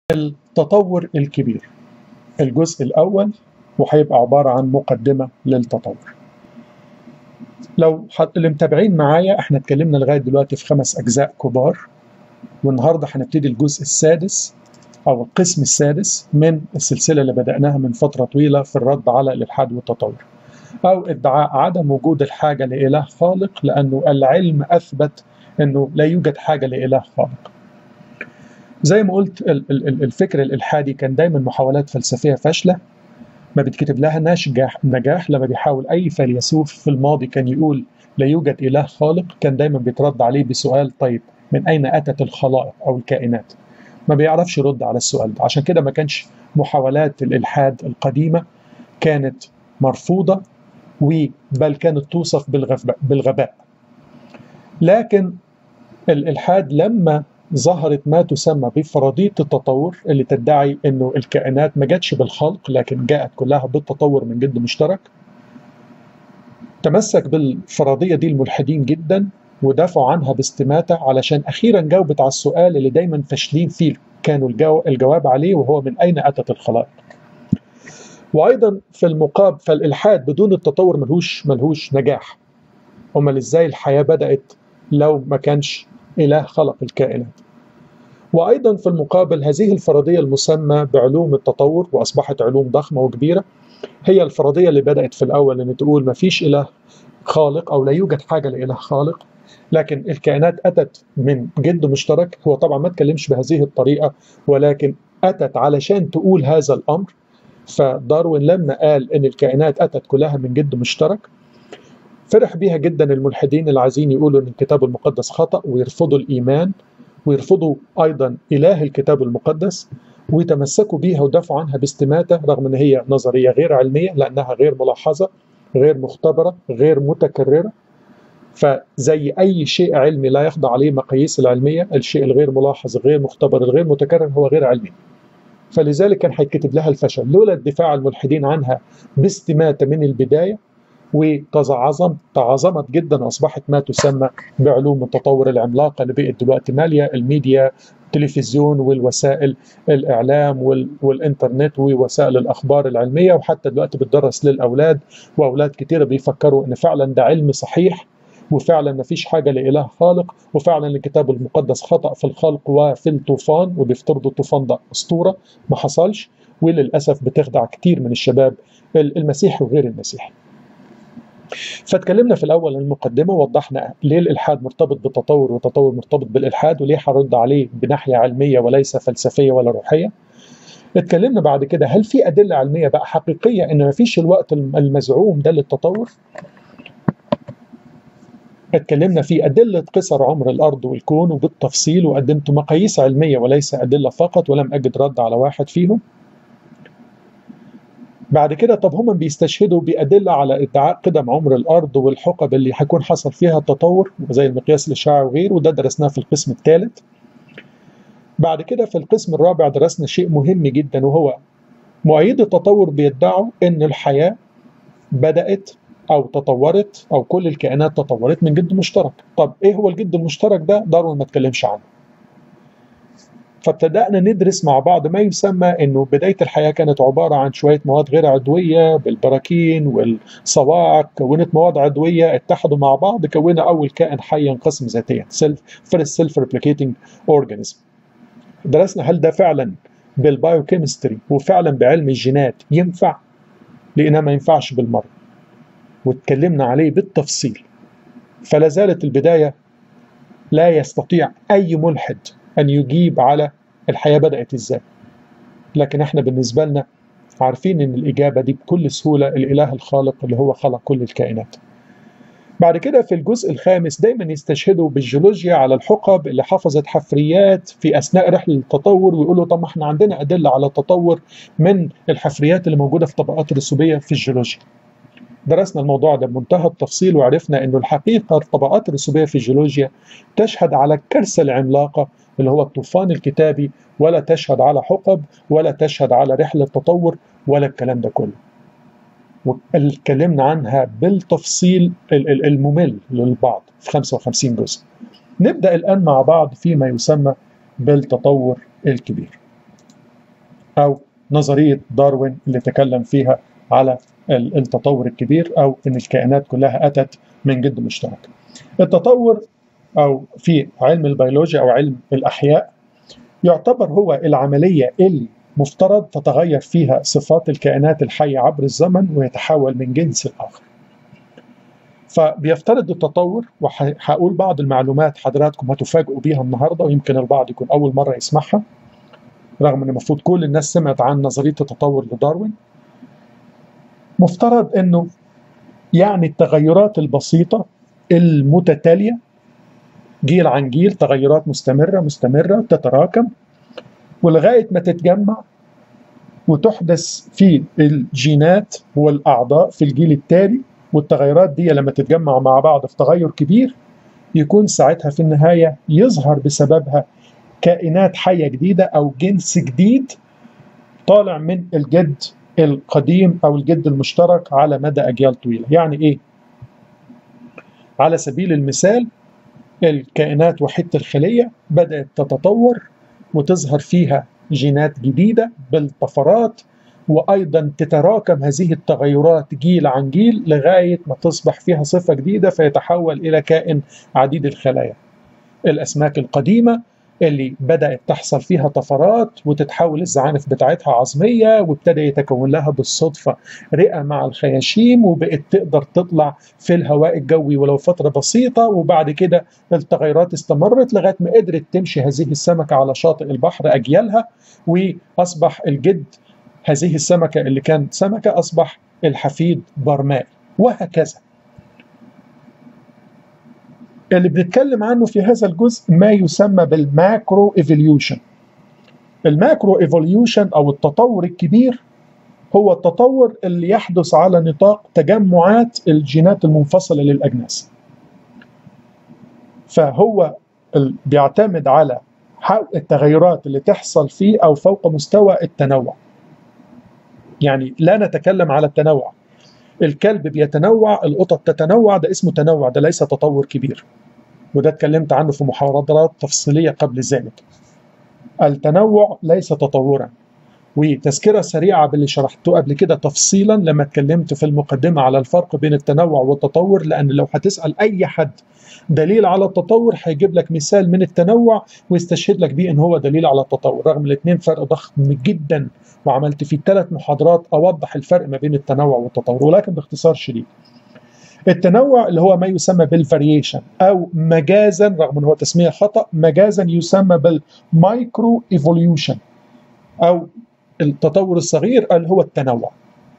التطور الكبير الجزء الأول وهيبقى عبارة عن مقدمة للتطور لو اللي متابعين معايا احنا اتكلمنا لغاية دلوقتي في خمس أجزاء كبار والنهاردة هنبتدي الجزء السادس أو القسم السادس من السلسلة اللي بدأناها من فترة طويلة في الرد على الإلحاد والتطور أو ادعاء عدم وجود الحاجة لإله خالق لأنه العلم أثبت أنه لا يوجد حاجة لإله خالق زي ما قلت الفكر الإلحادي كان دايما محاولات فلسفية فاشلة ما بتكتب لها نجاح نجاح لما بيحاول أي فيلسوف في الماضي كان يقول لا يوجد إله خالق كان دايما بيترد عليه بسؤال طيب من أين أتت الخلائق أو الكائنات ما بيعرفش يرد على السؤال ده عشان كده ما كانش محاولات الإلحاد القديمة كانت مرفوضة بل كانت توصف بالغباء لكن الإلحاد لما ظهرت ما تسمى بفرضية التطور اللي تدعي أنه الكائنات ما جاتش بالخلق لكن جاءت كلها بالتطور من جد مشترك تمسك بالفرضية دي الملحدين جدا ودافعوا عنها باستماتة علشان أخيرا جاوبت على السؤال اللي دايما فاشلين فيه كانوا الجو الجواب عليه وهو من أين أتت الخلائق وأيضا في المقابل فالإلحاد بدون التطور ملهوش ملهوش نجاح أمال إزاي الحياة بدأت لو ما كانش إله خلق الكائنات وأيضا في المقابل هذه الفرضية المسمى بعلوم التطور وأصبحت علوم ضخمة وكبيرة هي الفرضية اللي بدأت في الأول أن تقول ما فيش إله خالق أو لا يوجد حاجة لإله خالق لكن الكائنات أتت من جد مشترك هو طبعا ما تكلمش بهذه الطريقة ولكن أتت علشان تقول هذا الأمر فداروين لما قال أن الكائنات أتت كلها من جد مشترك فرح بيها جدا الملحدين اللي عايزين يقولوا ان الكتاب المقدس خطأ ويرفضوا الإيمان ويرفضوا أيضا إله الكتاب المقدس ويتمسكوا بيها ودافعوا عنها باستماتة رغم ان هي نظرية غير علمية لأنها غير ملاحظة غير مختبرة غير متكررة فزي أي شيء علمي لا يخضع عليه مقاييس العلمية الشيء الغير ملاحظ غير مختبر الغير متكرر هو غير علمي فلذلك كان هيتكتب لها الفشل لولا الدفاع الملحدين عنها باستماتة من البداية وتعظم تعظمت جدا اصبحت ما تسمى بعلوم التطور العملاقه اللي بقت دلوقتي ماليه الميديا التلفزيون والوسائل الاعلام والانترنت ووسائل الاخبار العلميه وحتى دلوقتي بتدرس للاولاد واولاد كتير بيفكروا ان فعلا ده علم صحيح وفعلا ما فيش حاجه لاله خالق وفعلا الكتاب المقدس خطا في الخلق وفي الطوفان وبيفترضوا الطوفان ده اسطوره ما حصلش وللاسف بتخدع كتير من الشباب المسيحي وغير المسيحي. فاتكلمنا في الاول المقدمه ووضحنا ليه الالحاد مرتبط بالتطور والتطور مرتبط بالالحاد وليه هرد عليه بناحيه علميه وليس فلسفيه ولا روحيه اتكلمنا بعد كده هل في ادله علميه بقى حقيقيه ان ما فيش الوقت المزعوم ده للتطور اتكلمنا في أدلة قصر عمر الأرض والكون وبالتفصيل وقدمت مقاييس علمية وليس أدلة فقط ولم أجد رد على واحد فيهم بعد كده طب هم بيستشهدوا بأدلة على ادعاء قدم عمر الأرض والحقب اللي هيكون حصل فيها التطور زي المقياس الإشعاعي وغيره وده درسناه في القسم الثالث بعد كده في القسم الرابع درسنا شيء مهم جدا وهو مؤيد التطور بيدعوا ان الحياة بدأت او تطورت او كل الكائنات تطورت من جد مشترك طب ايه هو الجد المشترك ده داروين ما اتكلمش عنه فابتدأنا ندرس مع بعض ما يسمى انه بداية الحياة كانت عبارة عن شوية مواد غير عضوية بالبراكين والصواعق كونت مواد عضوية اتحدوا مع بعض كونا أول كائن حي ينقسم ذاتيا سيلف فيرست سيلف ريبليكيتنج اورجانيزم درسنا هل ده فعلا بالبايوكيمستري وفعلا بعلم الجينات ينفع لأنها ما ينفعش بالمرة واتكلمنا عليه بالتفصيل فلا زالت البداية لا يستطيع أي ملحد أن يجيب على الحياة بدأت إزاي لكن إحنا بالنسبة لنا عارفين إن الإجابة دي بكل سهولة الإله الخالق اللي هو خلق كل الكائنات بعد كده في الجزء الخامس دايما يستشهدوا بالجيولوجيا على الحقب اللي حفظت حفريات في اثناء رحله التطور ويقولوا طب ما احنا عندنا ادله على التطور من الحفريات اللي موجوده في طبقات رسوبيه في الجيولوجيا. درسنا الموضوع ده بمنتهى التفصيل وعرفنا انه الحقيقه الطبقات الرسوبيه في الجيولوجيا تشهد على الكارثه العملاقه اللي هو الطوفان الكتابي ولا تشهد على حقب ولا تشهد على رحله تطور ولا الكلام ده كله. واتكلمنا عنها بالتفصيل الممل للبعض في 55 جزء. نبدأ الآن مع بعض فيما يسمى بالتطور الكبير. أو نظرية داروين اللي تكلم فيها على التطور الكبير أو إن الكائنات كلها أتت من جد مشترك التطور أو في علم البيولوجيا أو علم الأحياء يعتبر هو العملية اللي مفترض تتغير فيها صفات الكائنات الحية عبر الزمن ويتحول من جنس الآخر فبيفترض التطور وهقول بعض المعلومات حضراتكم هتفاجئوا بيها النهارده ويمكن البعض يكون أول مرة يسمعها رغم ان المفروض كل الناس سمعت عن نظريه التطور لداروين مفترض انه يعني التغيرات البسيطه المتتاليه جيل عن جيل تغيرات مستمره مستمره تتراكم ولغايه ما تتجمع وتحدث في الجينات والاعضاء في الجيل التالي والتغيرات دي لما تتجمع مع بعض في تغير كبير يكون ساعتها في النهايه يظهر بسببها كائنات حية جديدة أو جنس جديد طالع من الجد القديم أو الجد المشترك على مدى أجيال طويلة يعني إيه؟ على سبيل المثال الكائنات وحيدة الخلية بدأت تتطور وتظهر فيها جينات جديدة بالطفرات وأيضا تتراكم هذه التغيرات جيل عن جيل لغاية ما تصبح فيها صفة جديدة فيتحول إلى كائن عديد الخلايا الأسماك القديمة اللي بدأت تحصل فيها طفرات وتتحول الزعانف بتاعتها عظمية وابتدى يتكون لها بالصدفة رئة مع الخياشيم وبقت تقدر تطلع في الهواء الجوي ولو فترة بسيطة وبعد كده التغيرات استمرت لغاية ما قدرت تمشي هذه السمكة على شاطئ البحر أجيالها وأصبح الجد هذه السمكة اللي كانت سمكة أصبح الحفيد برمائي وهكذا اللي بنتكلم عنه في هذا الجزء ما يسمى بالماكرو ايفوليوشن الماكرو ايفوليوشن او التطور الكبير هو التطور اللي يحدث على نطاق تجمعات الجينات المنفصله للاجناس فهو بيعتمد على التغيرات اللي تحصل فيه او فوق مستوى التنوع يعني لا نتكلم على التنوع الكلب بيتنوع القطط تتنوع ده اسمه تنوع ده ليس تطور كبير وده اتكلمت عنه في محاضرات تفصيلية قبل ذلك التنوع ليس تطورا وتذكرة سريعة باللي شرحته قبل كده تفصيلا لما اتكلمت في المقدمة على الفرق بين التنوع والتطور لأن لو هتسأل أي حد دليل على التطور هيجيب لك مثال من التنوع ويستشهد لك بيه ان هو دليل على التطور رغم الاثنين فرق ضخم جدا وعملت فيه ثلاث محاضرات اوضح الفرق ما بين التنوع والتطور ولكن باختصار شديد التنوع اللي هو ما يسمى بالفاريشن او مجازا رغم ان هو تسميه خطا مجازا يسمى بالمايكرو ايفوليوشن او التطور الصغير اللي هو التنوع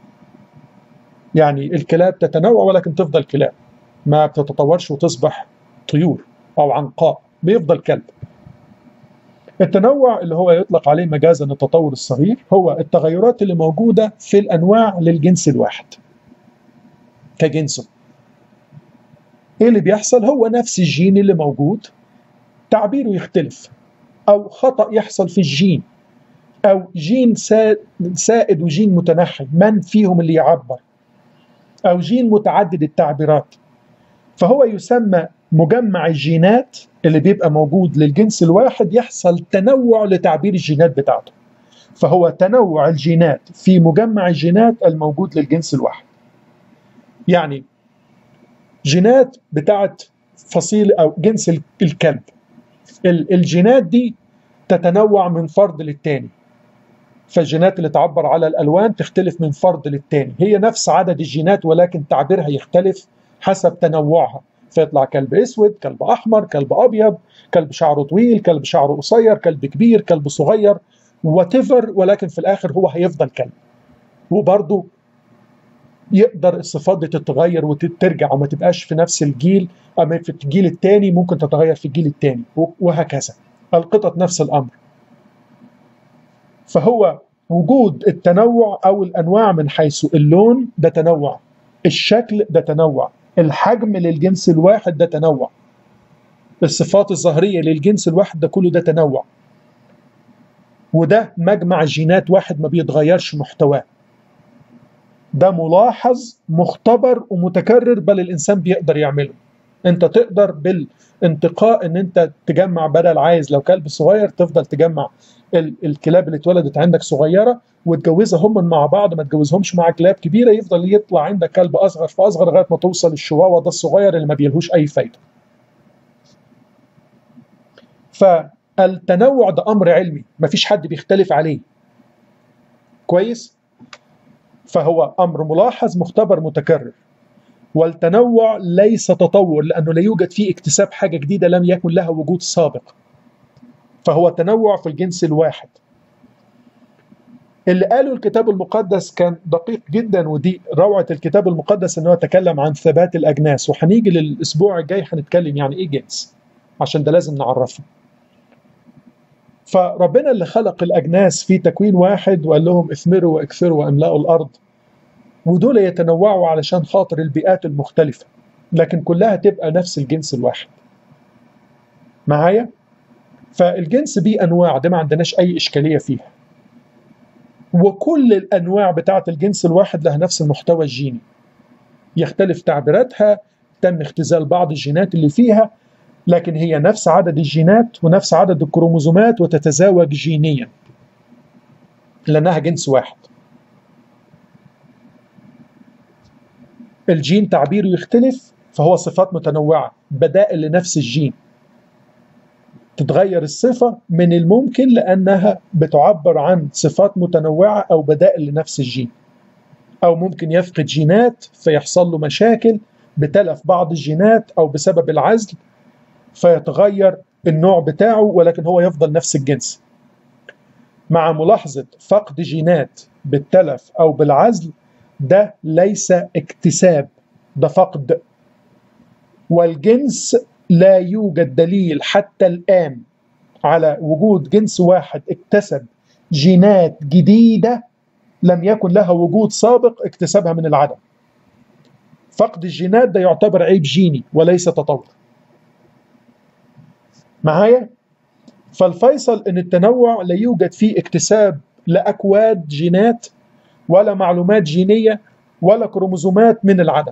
يعني الكلاب تتنوع ولكن تفضل كلاب ما بتتطورش وتصبح طيور او عنقاء بيفضل كلب التنوع اللي هو يطلق عليه مجازا التطور الصغير هو التغيرات اللي موجوده في الانواع للجنس الواحد كجنسه ايه اللي بيحصل هو نفس الجين اللي موجود تعبيره يختلف او خطا يحصل في الجين او جين سائد وجين متنحي من فيهم اللي يعبر او جين متعدد التعبيرات فهو يسمى مجمع الجينات اللي بيبقى موجود للجنس الواحد يحصل تنوع لتعبير الجينات بتاعته فهو تنوع الجينات في مجمع الجينات الموجود للجنس الواحد يعني جينات بتاعت فصيل او جنس الكلب الجينات دي تتنوع من فرد للتاني فالجينات اللي تعبر على الالوان تختلف من فرد للتاني هي نفس عدد الجينات ولكن تعبيرها يختلف حسب تنوعها فيطلع كلب اسود كلب احمر كلب ابيض كلب شعره طويل كلب شعره قصير كلب كبير كلب صغير واتيفر ولكن في الاخر هو هيفضل كلب وبرضه يقدر الصفات دي تتغير وترجع وما تبقاش في نفس الجيل اما في الجيل الثاني ممكن تتغير في الجيل الثاني وهكذا القطط نفس الامر فهو وجود التنوع او الانواع من حيث اللون ده تنوع الشكل ده تنوع الحجم للجنس الواحد ده تنوع الصفات الظاهرية للجنس الواحد ده كله ده تنوع وده مجمع جينات واحد ما بيتغيرش محتواه ده ملاحظ مختبر ومتكرر بل الإنسان بيقدر يعمله انت تقدر بالانتقاء ان انت تجمع بدل عايز لو كلب صغير تفضل تجمع ال- الكلاب اللي اتولدت عندك صغيره وتجوزها هم مع بعض ما تجوزهمش مع كلاب كبيره يفضل يطلع عندك كلب اصغر فاصغر لغايه ما توصل الشواوا ده الصغير اللي ما بيلهوش اي فايده. فالتنوع ده امر علمي مفيش حد بيختلف عليه. كويس؟ فهو امر ملاحظ مختبر متكرر. والتنوع ليس تطور لانه لا يوجد فيه اكتساب حاجه جديده لم يكن لها وجود سابق. فهو تنوع في الجنس الواحد. اللي قاله الكتاب المقدس كان دقيق جدا ودي روعة الكتاب المقدس انه يتكلم عن ثبات الاجناس وهنيجي للاسبوع الجاي هنتكلم يعني ايه جنس عشان ده لازم نعرفه فربنا اللي خلق الاجناس في تكوين واحد وقال لهم اثمروا واكثروا واملأوا الارض ودول يتنوعوا علشان خاطر البيئات المختلفة لكن كلها تبقى نفس الجنس الواحد معايا فالجنس بيه انواع ده ما عندناش اي اشكالية فيها وكل الانواع بتاعه الجنس الواحد لها نفس المحتوى الجيني يختلف تعبيراتها تم اختزال بعض الجينات اللي فيها لكن هي نفس عدد الجينات ونفس عدد الكروموزومات وتتزاوج جينيا لانها جنس واحد الجين تعبيره يختلف فهو صفات متنوعه بدائل لنفس الجين تتغير الصفة من الممكن لأنها بتعبر عن صفات متنوعة أو بدائل لنفس الجين أو ممكن يفقد جينات فيحصل له مشاكل بتلف بعض الجينات أو بسبب العزل فيتغير النوع بتاعه ولكن هو يفضل نفس الجنس مع ملاحظة فقد جينات بالتلف أو بالعزل ده ليس اكتساب ده فقد والجنس لا يوجد دليل حتى الآن على وجود جنس واحد اكتسب جينات جديدة لم يكن لها وجود سابق اكتسابها من العدم فقد الجينات ده يعتبر عيب جيني وليس تطور معايا فالفيصل ان التنوع لا يوجد فيه اكتساب لا اكواد جينات ولا معلومات جينيه ولا كروموزومات من العدم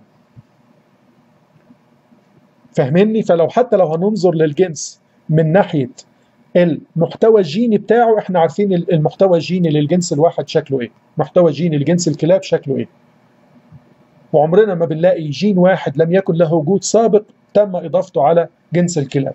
فاهميني فلو حتى لو هننظر للجنس من ناحيه المحتوى الجيني بتاعه احنا عارفين المحتوى الجيني للجنس الواحد شكله ايه محتوى جيني لجنس الكلاب شكله ايه وعمرنا ما بنلاقي جين واحد لم يكن له وجود سابق تم اضافته على جنس الكلاب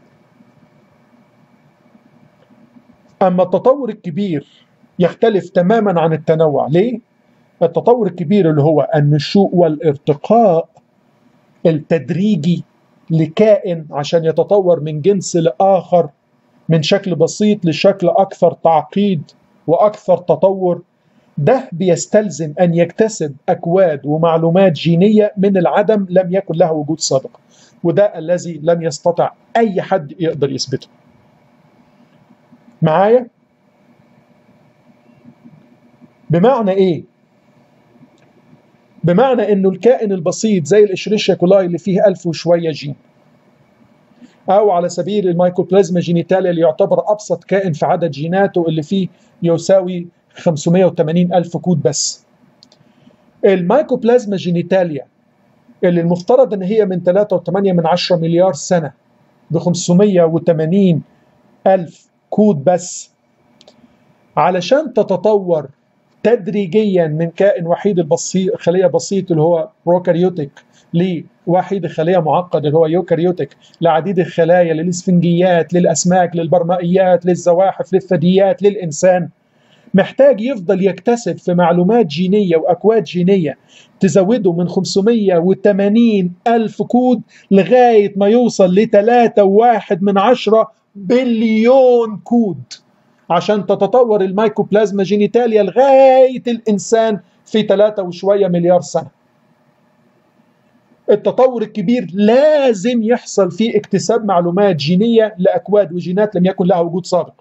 اما التطور الكبير يختلف تماما عن التنوع ليه التطور الكبير اللي هو النشوء والارتقاء التدريجي لكائن عشان يتطور من جنس لاخر من شكل بسيط لشكل اكثر تعقيد واكثر تطور ده بيستلزم ان يكتسب اكواد ومعلومات جينيه من العدم لم يكن لها وجود سابق وده الذي لم يستطع اي حد يقدر يثبته معايا بمعنى ايه بمعنى انه الكائن البسيط زي الاشريشيا كولاي اللي فيه ألف وشويه جين او على سبيل المايكوبلازما جينيتاليا اللي يعتبر ابسط كائن في عدد جيناته اللي فيه يساوي 580 الف كود بس المايكوبلازما جينيتاليا اللي المفترض ان هي من 3.8 من 10 مليار سنه ب 580 الف كود بس علشان تتطور تدريجيا من كائن وحيد البسيط خليه بسيط اللي هو بروكاريوتيك لوحيد خليه معقد اللي هو يوكاريوتيك لعديد الخلايا للاسفنجيات للاسماك للبرمائيات للزواحف للثدييات للانسان محتاج يفضل يكتسب في معلومات جينيه واكواد جينيه تزوده من 580 الف كود لغايه ما يوصل ل 3.1 من عشرة بليون كود عشان تتطور المايكوبلازما جينيتاليا لغايه الانسان في 3 وشويه مليار سنه. التطور الكبير لازم يحصل فيه اكتساب معلومات جينيه لاكواد وجينات لم يكن لها وجود سابق.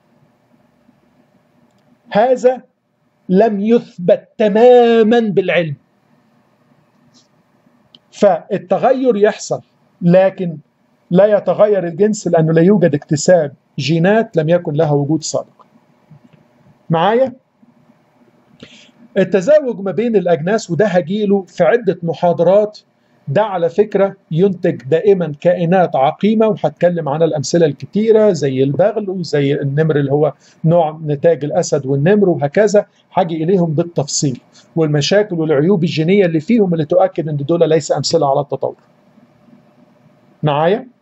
هذا لم يثبت تماما بالعلم. فالتغير يحصل لكن لا يتغير الجنس لانه لا يوجد اكتساب جينات لم يكن لها وجود سابق. معايا؟ التزاوج ما بين الاجناس وده هجيله في عده محاضرات ده على فكرة ينتج دائما كائنات عقيمة وهتكلم عن الأمثلة الكتيرة زي البغل وزي النمر اللي هو نوع نتاج الأسد والنمر وهكذا حاجي إليهم بالتفصيل والمشاكل والعيوب الجينية اللي فيهم اللي تؤكد أن دول ليس أمثلة على التطور معايا؟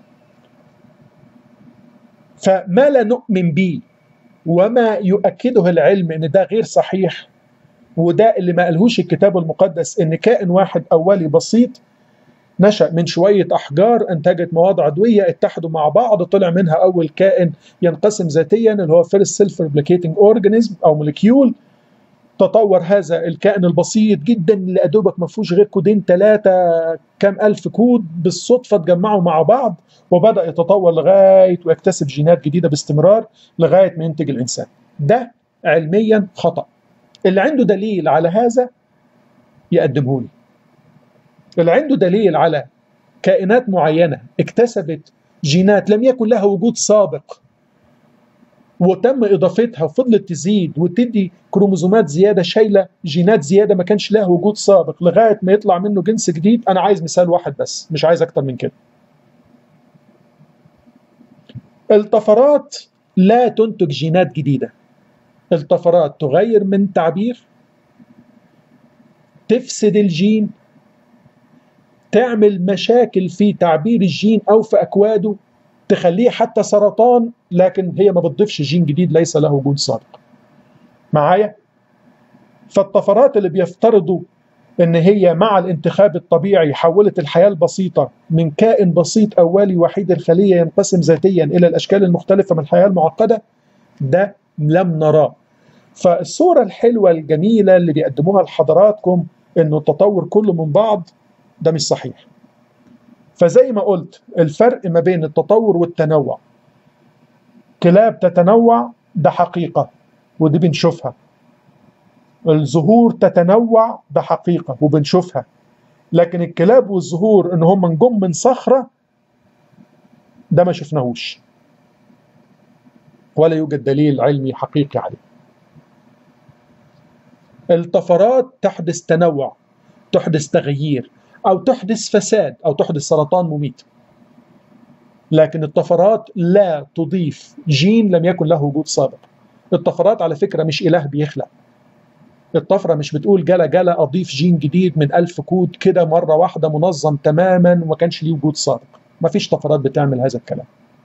فما لا نؤمن به وما يؤكده العلم ان ده غير صحيح وده اللي ما قالهوش الكتاب المقدس ان كائن واحد اولي بسيط نشأ من شوية أحجار أنتجت مواد عضوية اتحدوا مع بعض طلع منها أول كائن ينقسم ذاتيا اللي هو فيرست سيلف ريبليكيتنج أورجانيزم أو موليكيول تطور هذا الكائن البسيط جدا اللي أدوبك ما فيهوش غير كودين ثلاثة كام ألف كود بالصدفة اتجمعوا مع بعض وبدأ يتطور لغاية ويكتسب جينات جديدة باستمرار لغاية ما ينتج الإنسان ده علميا خطأ اللي عنده دليل على هذا يقدمه لي اللي عنده دليل على كائنات معينة اكتسبت جينات لم يكن لها وجود سابق وتم اضافتها وفضلت تزيد وتدي كروموزومات زياده شايله جينات زياده ما كانش لها وجود سابق لغايه ما يطلع منه جنس جديد انا عايز مثال واحد بس مش عايز اكتر من كده الطفرات لا تنتج جينات جديده الطفرات تغير من تعبير تفسد الجين تعمل مشاكل في تعبير الجين او في اكواده تخليه حتى سرطان لكن هي ما بتضيفش جين جديد ليس له وجود سابق معايا فالطفرات اللي بيفترضوا ان هي مع الانتخاب الطبيعي حولت الحياه البسيطه من كائن بسيط اولي وحيد الخليه ينقسم ذاتيا الى الاشكال المختلفه من الحياه المعقده ده لم نراه فالصوره الحلوه الجميله اللي بيقدموها لحضراتكم انه التطور كله من بعض ده مش صحيح فزي ما قلت الفرق ما بين التطور والتنوع كلاب تتنوع ده حقيقة ودي بنشوفها الزهور تتنوع ده حقيقة وبنشوفها لكن الكلاب والزهور ان هم نجم من صخرة ده ما شفناهوش ولا يوجد دليل علمي حقيقي عليه الطفرات تحدث تنوع تحدث تغيير أو تحدث فساد أو تحدث سرطان مميت لكن الطفرات لا تضيف جين لم يكن له وجود سابق الطفرات على فكرة مش إله بيخلق الطفرة مش بتقول جلا جلا أضيف جين جديد من ألف كود كده مرة واحدة منظم تماما وما كانش ليه وجود سابق ما فيش طفرات بتعمل هذا الكلام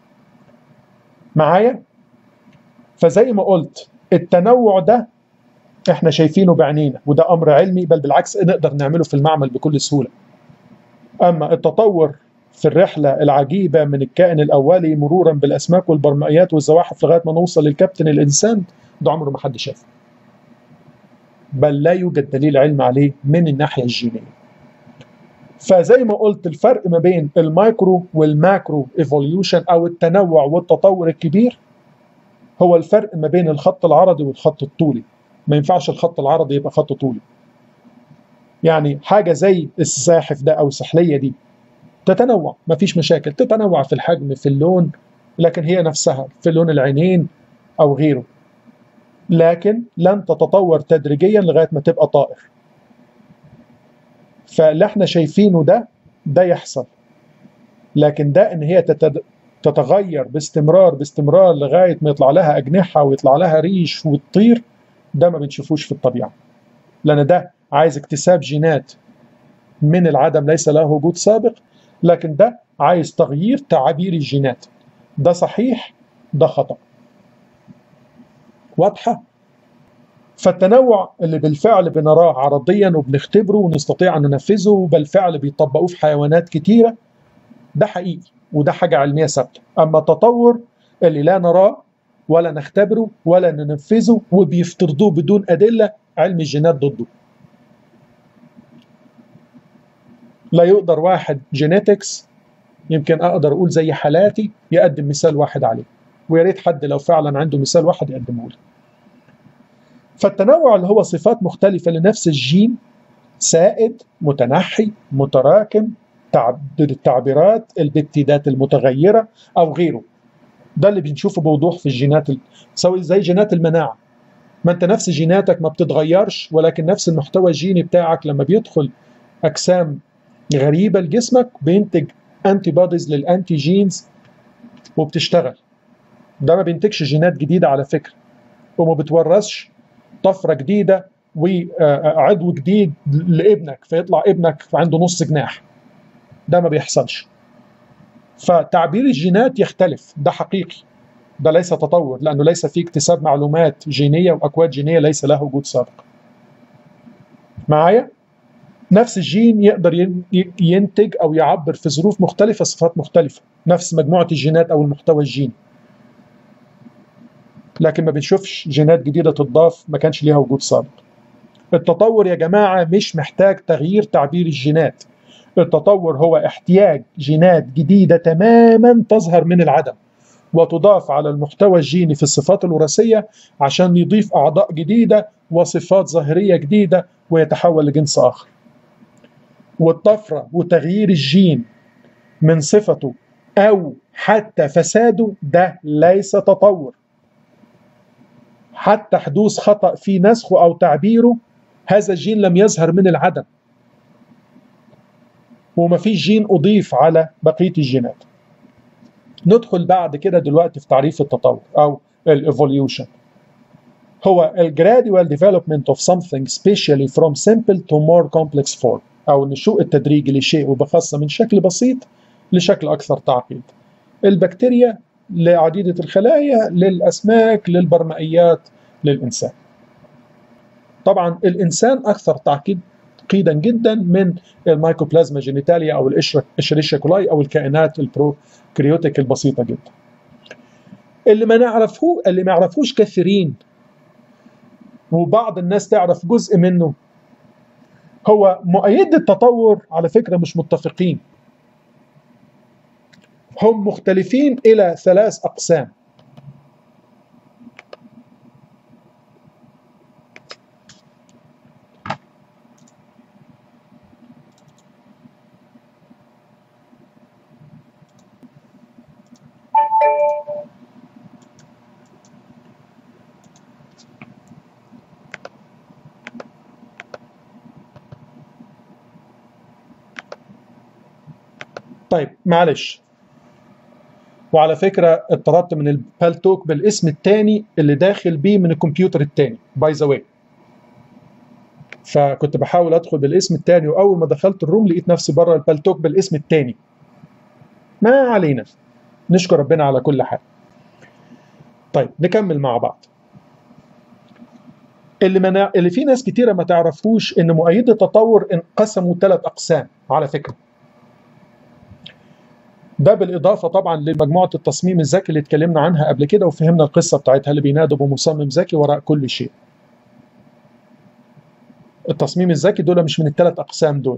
معايا فزي ما قلت التنوع ده احنا شايفينه بعينينا وده امر علمي بل بالعكس نقدر نعمله في المعمل بكل سهوله اما التطور في الرحله العجيبه من الكائن الاولي مرورا بالاسماك والبرمائيات والزواحف لغايه ما نوصل للكابتن الانسان ده عمره ما حد شافه بل لا يوجد دليل علمي عليه من الناحيه الجينيه فزي ما قلت الفرق ما بين المايكرو والماكرو ايفوليوشن او التنوع والتطور الكبير هو الفرق ما بين الخط العرضي والخط الطولي ما ينفعش الخط العرضي يبقى خط طولي يعني حاجة زي الساحف ده أو السحلية دي تتنوع ما فيش مشاكل تتنوع في الحجم في اللون لكن هي نفسها في لون العينين أو غيره لكن لن تتطور تدريجيا لغاية ما تبقى طائر فاللي احنا شايفينه ده ده يحصل لكن ده ان هي تتد... تتغير باستمرار باستمرار لغاية ما يطلع لها أجنحة ويطلع لها ريش وتطير ده ما بنشوفوش في الطبيعة لأن ده عايز اكتساب جينات من العدم ليس له وجود سابق لكن ده عايز تغيير تعابير الجينات ده صحيح ده خطأ واضحة فالتنوع اللي بالفعل بنراه عرضيا وبنختبره ونستطيع أن ننفذه وبالفعل بيطبقوه في حيوانات كتيرة ده حقيقي وده حاجة علمية ثابتة أما التطور اللي لا نراه ولا نختبره ولا ننفذه وبيفترضوه بدون أدلة علم الجينات ضده لا يقدر واحد جينيتكس يمكن أقدر أقول زي حالاتي يقدم مثال واحد عليه ويا ريت حد لو فعلا عنده مثال واحد يقدمه لي فالتنوع اللي هو صفات مختلفة لنفس الجين سائد متنحي متراكم التعبيرات الببتيدات المتغيرة أو غيره ده اللي بنشوفه بوضوح في الجينات سواء زي جينات المناعة ما انت نفس جيناتك ما بتتغيرش ولكن نفس المحتوى الجيني بتاعك لما بيدخل أجسام غريبه لجسمك بينتج انتي بوديز للانتي جينز وبتشتغل ده ما بينتجش جينات جديده على فكره وما بتورثش طفره جديده وعضو جديد لابنك فيطلع ابنك عنده نص جناح ده ما بيحصلش فتعبير الجينات يختلف ده حقيقي ده ليس تطور لانه ليس فيه اكتساب معلومات جينيه واكواد جينيه ليس له وجود سابق معايا نفس الجين يقدر ينتج او يعبر في ظروف مختلفه صفات مختلفه نفس مجموعه الجينات او المحتوى الجيني لكن ما بنشوفش جينات جديده تضاف ما كانش ليها وجود سابق التطور يا جماعه مش محتاج تغيير تعبير الجينات التطور هو احتياج جينات جديده تماما تظهر من العدم وتضاف على المحتوى الجيني في الصفات الوراثيه عشان يضيف اعضاء جديده وصفات ظاهريه جديده ويتحول لجنس اخر والطفره وتغيير الجين من صفته او حتى فساده ده ليس تطور حتى حدوث خطأ في نسخه أو تعبيره هذا الجين لم يظهر من العدم وما فيش جين أضيف على بقية الجينات ندخل بعد كده دلوقتي في تعريف التطور أو الايفوليوشن هو الجراديوال ديفلوبمنت اوف something specially from simple to more complex form أو النشوء التدريجي لشيء وبخاصة من شكل بسيط لشكل أكثر تعقيد البكتيريا لعديدة الخلايا للأسماك للبرمائيات للإنسان طبعا الإنسان أكثر تعقيد تعقيدا جدا من المايكوبلازما جينيتاليا أو الإشريشيا كولاي أو الكائنات البروكريوتيك البسيطة جدا اللي ما نعرفه اللي ما يعرفوش كثيرين وبعض الناس تعرف جزء منه هو مؤيد التطور على فكرة مش متفقين هم مختلفين إلى ثلاث أقسام طيب معلش وعلى فكره اتطردت من البالتوك بالاسم الثاني اللي داخل بيه من الكمبيوتر الثاني باي ذا واي فكنت بحاول ادخل بالاسم الثاني واول ما دخلت الروم لقيت نفسي بره البالتوك بالاسم الثاني ما علينا نشكر ربنا على كل حال طيب نكمل مع بعض اللي منا... اللي في ناس كتيره ما تعرفوش ان مؤيدي التطور انقسموا ثلاث اقسام على فكره ده بالاضافه طبعا لمجموعه التصميم الذكي اللي اتكلمنا عنها قبل كده وفهمنا القصه بتاعتها اللي بينادوا بمصمم ذكي وراء كل شيء. التصميم الذكي دول مش من الثلاث اقسام دول.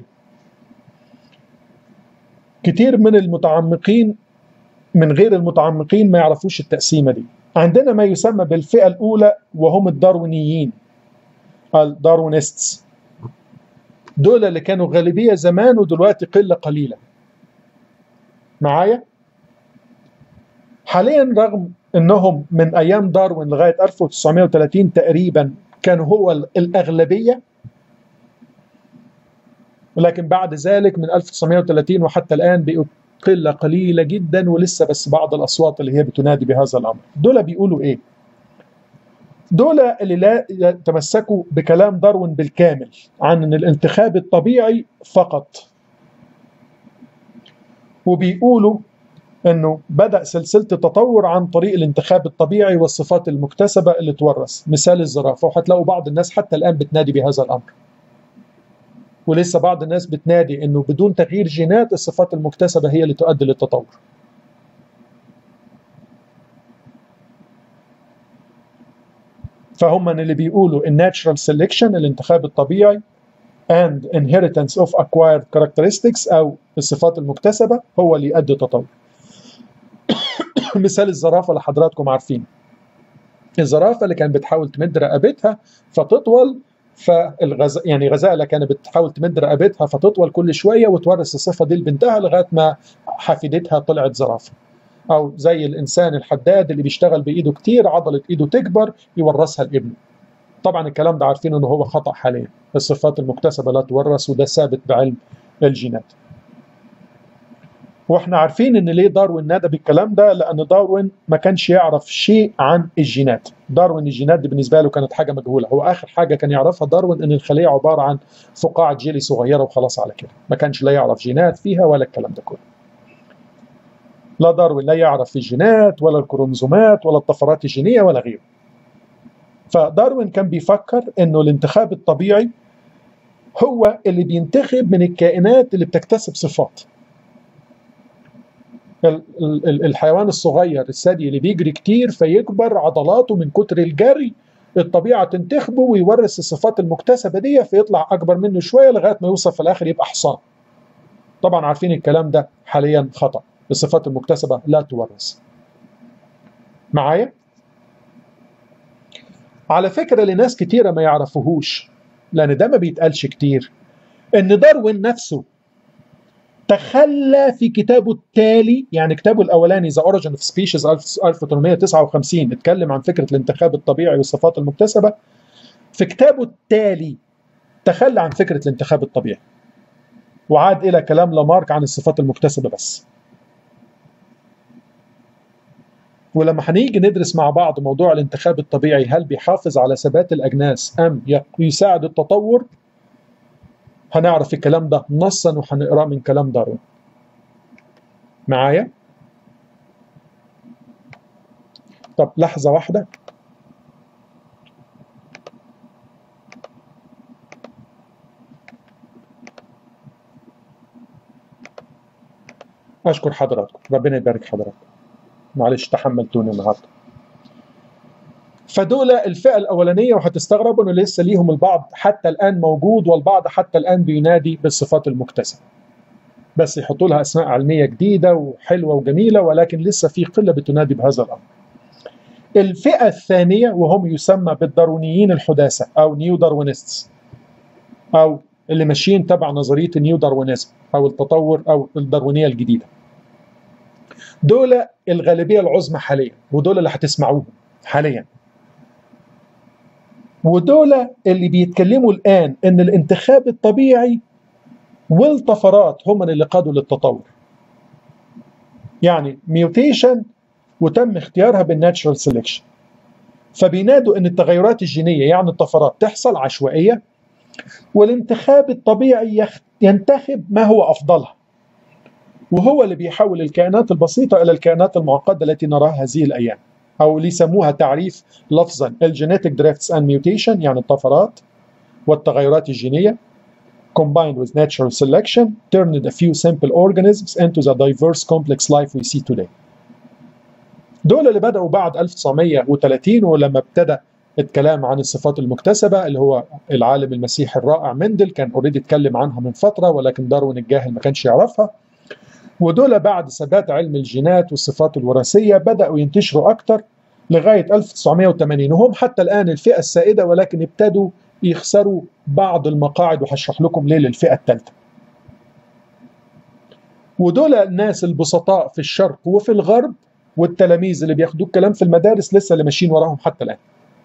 كتير من المتعمقين من غير المتعمقين ما يعرفوش التقسيمه دي. عندنا ما يسمى بالفئه الاولى وهم الداروينيين الداروينستس دول اللي كانوا غالبيه زمان ودلوقتي قله قليله. معايا حاليا رغم انهم من ايام داروين لغايه 1930 تقريبا كانوا هو الاغلبيه ولكن بعد ذلك من 1930 وحتى الان بقوا قله قليله جدا ولسه بس بعض الاصوات اللي هي بتنادي بهذا الامر دول بيقولوا ايه دول اللي لا يتمسكوا بكلام داروين بالكامل عن ان الانتخاب الطبيعي فقط وبيقولوا انه بدا سلسله التطور عن طريق الانتخاب الطبيعي والصفات المكتسبه اللي تورث مثال الزرافه وهتلاقوا بعض الناس حتى الان بتنادي بهذا الامر ولسه بعض الناس بتنادي انه بدون تغيير جينات الصفات المكتسبه هي اللي تؤدي للتطور فهم من اللي بيقولوا الناتشرال سيلكشن الانتخاب الطبيعي and inheritance of acquired characteristics أو الصفات المكتسبة هو اللي يؤدي التطور مثال الزرافة اللي حضراتكم عارفين الزرافة اللي كانت بتحاول تمد رقبتها فتطول فالغز يعني غزالة كانت بتحاول تمد رقبتها فتطول كل شوية وتورث الصفة دي لبنتها لغاية ما حفيدتها طلعت زرافة أو زي الإنسان الحداد اللي بيشتغل بإيده كتير عضلة إيده تكبر يورثها لابنه طبعا الكلام ده عارفين انه هو خطا حاليا الصفات المكتسبه لا تورث وده ثابت بعلم الجينات واحنا عارفين ان ليه داروين نادى بالكلام ده لان داروين ما كانش يعرف شيء عن الجينات داروين الجينات دي بالنسبه له كانت حاجه مجهوله هو اخر حاجه كان يعرفها داروين ان الخليه عباره عن فقاعه جيلي صغيره وخلاص على كده ما كانش لا يعرف جينات فيها ولا الكلام ده كله لا داروين لا يعرف الجينات ولا الكروموزومات ولا الطفرات الجينيه ولا غيره فداروين كان بيفكر انه الانتخاب الطبيعي هو اللي بينتخب من الكائنات اللي بتكتسب صفات الحيوان الصغير الثدي اللي بيجري كتير فيكبر عضلاته من كتر الجري الطبيعة تنتخبه ويورث الصفات المكتسبة دي فيطلع أكبر منه شوية لغاية ما يوصل في الآخر يبقى حصان طبعا عارفين الكلام ده حاليا خطأ الصفات المكتسبة لا تورث معايا؟ على فكرة لناس كتيرة ما يعرفوهوش لأن ده ما بيتقالش كتير إن داروين نفسه تخلى في كتابه التالي يعني كتابه الاولاني ذا اوريجن اوف سبيشيز 1859 اتكلم عن فكره الانتخاب الطبيعي والصفات المكتسبه في كتابه التالي تخلى عن فكره الانتخاب الطبيعي وعاد الى كلام لامارك عن الصفات المكتسبه بس ولما هنيجي ندرس مع بعض موضوع الانتخاب الطبيعي هل بيحافظ على ثبات الاجناس ام يساعد التطور هنعرف الكلام ده نصا وهنقراه من كلام داروين معايا طب لحظة واحدة أشكر حضراتكم ربنا يبارك حضراتكم معلش تحملتوني النهارده فدول الفئة الأولانية وهتستغربوا إنه لسه ليهم البعض حتى الآن موجود والبعض حتى الآن بينادي بالصفات المكتسبة. بس يحطوا لها أسماء علمية جديدة وحلوة وجميلة ولكن لسه في قلة بتنادي بهذا الأمر. الفئة الثانية وهم يسمى بالدارونيين الحداثة أو نيو داروينستس أو اللي ماشيين تبع نظرية النيو داروينيزم أو التطور أو الداروينية الجديدة. دول الغالبية العظمى حاليا ودول اللي هتسمعوهم حاليا ودول اللي بيتكلموا الآن إن الانتخاب الطبيعي والطفرات هم اللي قادوا للتطور يعني ميوتيشن وتم اختيارها بالناتشرال سيلكشن فبينادوا ان التغيرات الجينيه يعني الطفرات تحصل عشوائيه والانتخاب الطبيعي ينتخب ما هو افضلها وهو اللي بيحول الكائنات البسيطه الى الكائنات المعقده التي نراها هذه الايام او اللي يسموها تعريف لفظا الجينيتك دريفتس اند ميوتيشن يعني الطفرات والتغيرات الجينيه combined with natural selection turned a few simple organisms into the diverse complex life we see today. دول اللي بدأوا بعد 1930 ولما ابتدى الكلام عن الصفات المكتسبة اللي هو العالم المسيحي الرائع مندل كان اوريدي اتكلم عنها من فترة ولكن داروين الجاهل ما كانش يعرفها ودول بعد ثبات علم الجينات والصفات الوراثية بدأوا ينتشروا أكتر لغاية 1980 وهم حتى الآن الفئة السائدة ولكن ابتدوا يخسروا بعض المقاعد وهشرح لكم ليه للفئة الثالثة ودول الناس البسطاء في الشرق وفي الغرب والتلاميذ اللي بياخدوا الكلام في المدارس لسه اللي ماشيين وراهم حتى الآن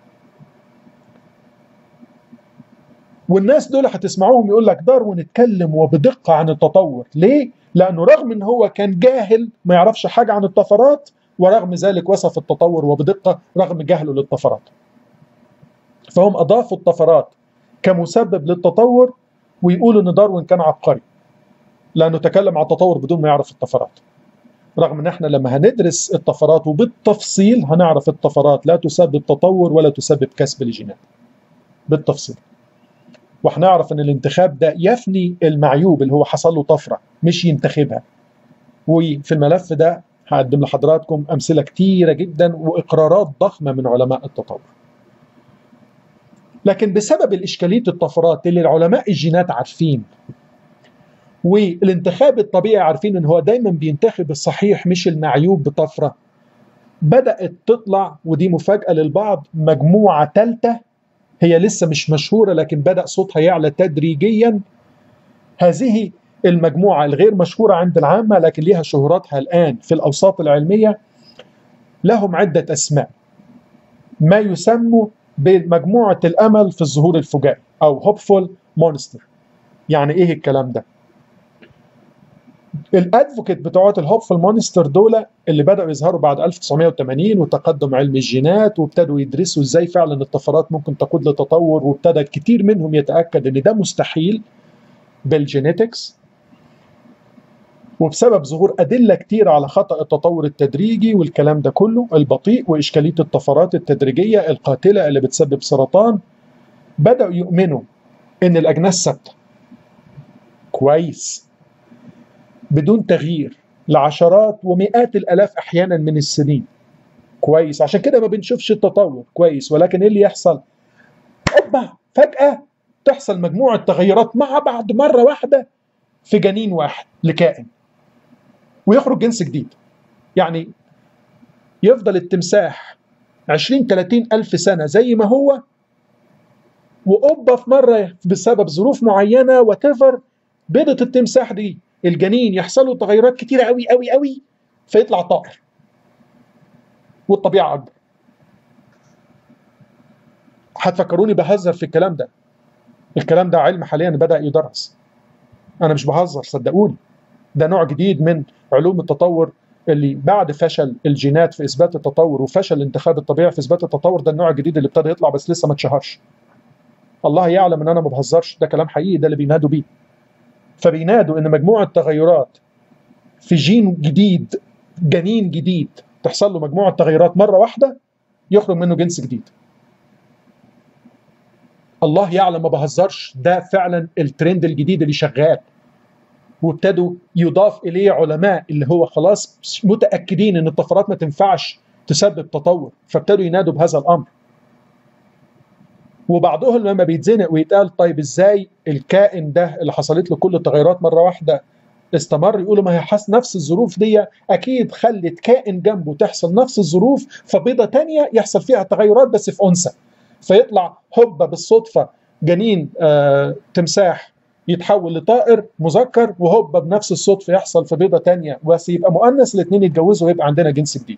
والناس دول هتسمعوهم يقول لك داروين اتكلم وبدقة عن التطور ليه؟ لأنه رغم أنه هو كان جاهل ما يعرفش حاجة عن الطفرات ورغم ذلك وصف التطور وبدقة رغم جهله للطفرات فهم أضافوا الطفرات كمسبب للتطور ويقولوا أن داروين كان عبقري لأنه تكلم عن التطور بدون ما يعرف الطفرات رغم ان احنا لما هندرس الطفرات وبالتفصيل هنعرف الطفرات لا تسبب تطور ولا تسبب كسب الجينات بالتفصيل وهنعرف ان الانتخاب ده يفني المعيوب اللي هو حصل له طفره مش ينتخبها وفي الملف ده هقدم لحضراتكم امثله كتيره جدا واقرارات ضخمه من علماء التطور لكن بسبب الاشكاليه الطفرات اللي العلماء الجينات عارفين والانتخاب الطبيعي عارفين ان هو دايما بينتخب الصحيح مش المعيوب بطفره بدات تطلع ودي مفاجاه للبعض مجموعه ثالثه هي لسه مش مشهوره لكن بدا صوتها يعلى تدريجيا هذه المجموعه الغير مشهوره عند العامه لكن لها شهرتها الان في الاوساط العلميه لهم عده اسماء ما يسمى بمجموعه الامل في الظهور الفجائي او هوبفول مونستر يعني ايه الكلام ده الادفوكيت بتوعات الهوبفل مونستر دول اللي بداوا يظهروا بعد 1980 وتقدم علم الجينات وابتدوا يدرسوا ازاي فعلا الطفرات ممكن تقود لتطور وابتدى كتير منهم يتاكد ان ده مستحيل بالجينيتكس وبسبب ظهور أدلة كتير على خطأ التطور التدريجي والكلام ده كله البطيء وإشكالية الطفرات التدريجية القاتلة اللي بتسبب سرطان بدأوا يؤمنوا إن الأجناس ثابتة كويس بدون تغيير لعشرات ومئات الآلاف أحيانا من السنين كويس عشان كده ما بنشوفش التطور كويس ولكن إيه اللي يحصل؟ أوبا فجأة تحصل مجموعة تغيرات مع بعض مرة واحدة في جنين واحد لكائن ويخرج جنس جديد يعني يفضل التمساح 20 30 ألف سنة زي ما هو وأوبا في مرة بسبب ظروف معينة وتفر بيضة التمساح دي الجنين يحصل له تغيرات كتيرة قوي قوي قوي فيطلع طائر والطبيعة أكبر هتفكروني بهزر في الكلام ده الكلام ده علم حاليا بدأ يدرس أنا مش بهزر صدقوني ده نوع جديد من علوم التطور اللي بعد فشل الجينات في اثبات التطور وفشل الانتخاب الطبيعي في اثبات التطور ده النوع الجديد اللي ابتدى يطلع بس لسه ما اتشهرش. الله يعلم ان انا ما بهزرش ده كلام حقيقي ده اللي بينادوا بيه. فبينادوا ان مجموعه تغيرات في جين جديد جنين جديد تحصل له مجموعه تغيرات مره واحده يخرج منه جنس جديد. الله يعلم ما بهزرش ده فعلا الترند الجديد اللي شغال. وابتدوا يضاف اليه علماء اللي هو خلاص متاكدين ان الطفرات ما تنفعش تسبب تطور فابتدوا ينادوا بهذا الامر وبعضهم لما بيتزنق ويتقال طيب ازاي الكائن ده اللي حصلت له كل التغيرات مره واحده استمر يقولوا ما هي حس نفس الظروف دي اكيد خلت كائن جنبه تحصل نفس الظروف فبيضه تانية يحصل فيها تغيرات بس في انثى فيطلع هوبا بالصدفه جنين آه تمساح يتحول لطائر مذكر وهوبا بنفس الصدفة يحصل في بيضة تانية بس يبقى مؤنث الاثنين يتجوزوا ويبقى عندنا جنس جديد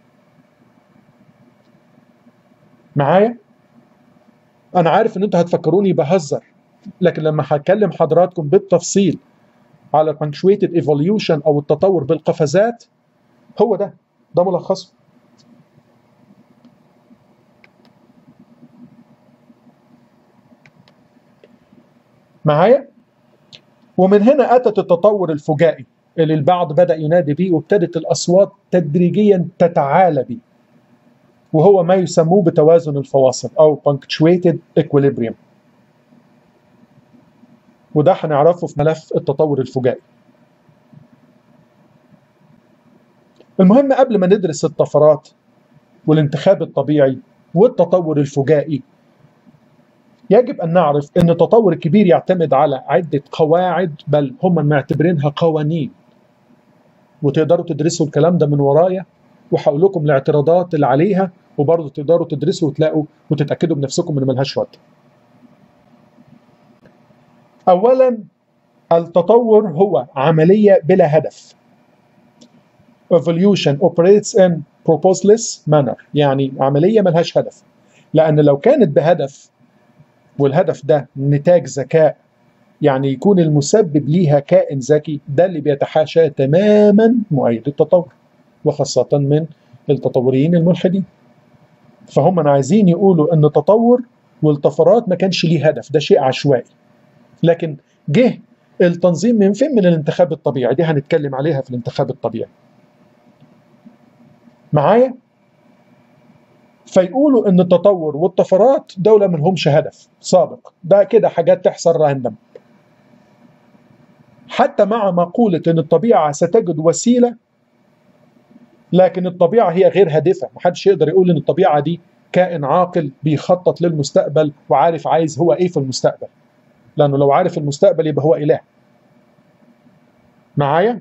معايا انا عارف ان انتوا هتفكروني بهزر لكن لما هكلم حضراتكم بالتفصيل على punctuated evolution او التطور بالقفزات هو ده ده ملخصه معايا ومن هنا أتت التطور الفجائي اللي البعض بدأ ينادي به وابتدت الأصوات تدريجيا تتعالى به وهو ما يسموه بتوازن الفواصل أو punctuated equilibrium وده هنعرفه في ملف التطور الفجائي المهم قبل ما ندرس الطفرات والانتخاب الطبيعي والتطور الفجائي يجب أن نعرف أن التطور الكبير يعتمد على عدة قواعد بل هم معتبرينها قوانين وتقدروا تدرسوا الكلام ده من ورايا وهقول لكم الاعتراضات اللي عليها وبرضه تقدروا تدرسوا وتلاقوا وتتأكدوا بنفسكم إن ملهاش وقت. أولا التطور هو عملية بلا هدف. Evolution operates in purposeless manner يعني عملية ملهاش هدف. لأن لو كانت بهدف والهدف ده نتاج ذكاء يعني يكون المسبب ليها كائن ذكي ده اللي بيتحاشى تماما مؤيد التطور وخاصة من التطوريين الملحدين فهم عايزين يقولوا ان التطور والطفرات ما كانش ليه هدف ده شيء عشوائي لكن جه التنظيم من فين من الانتخاب الطبيعي دي هنتكلم عليها في الانتخاب الطبيعي معايا فيقولوا ان التطور والطفرات دول ما لهمش هدف سابق ده كده حاجات تحصل راندم حتى مع مقولة ان الطبيعة ستجد وسيلة لكن الطبيعة هي غير هادفة محدش يقدر يقول ان الطبيعة دي كائن عاقل بيخطط للمستقبل وعارف عايز هو ايه في المستقبل لانه لو عارف المستقبل يبقى هو اله معايا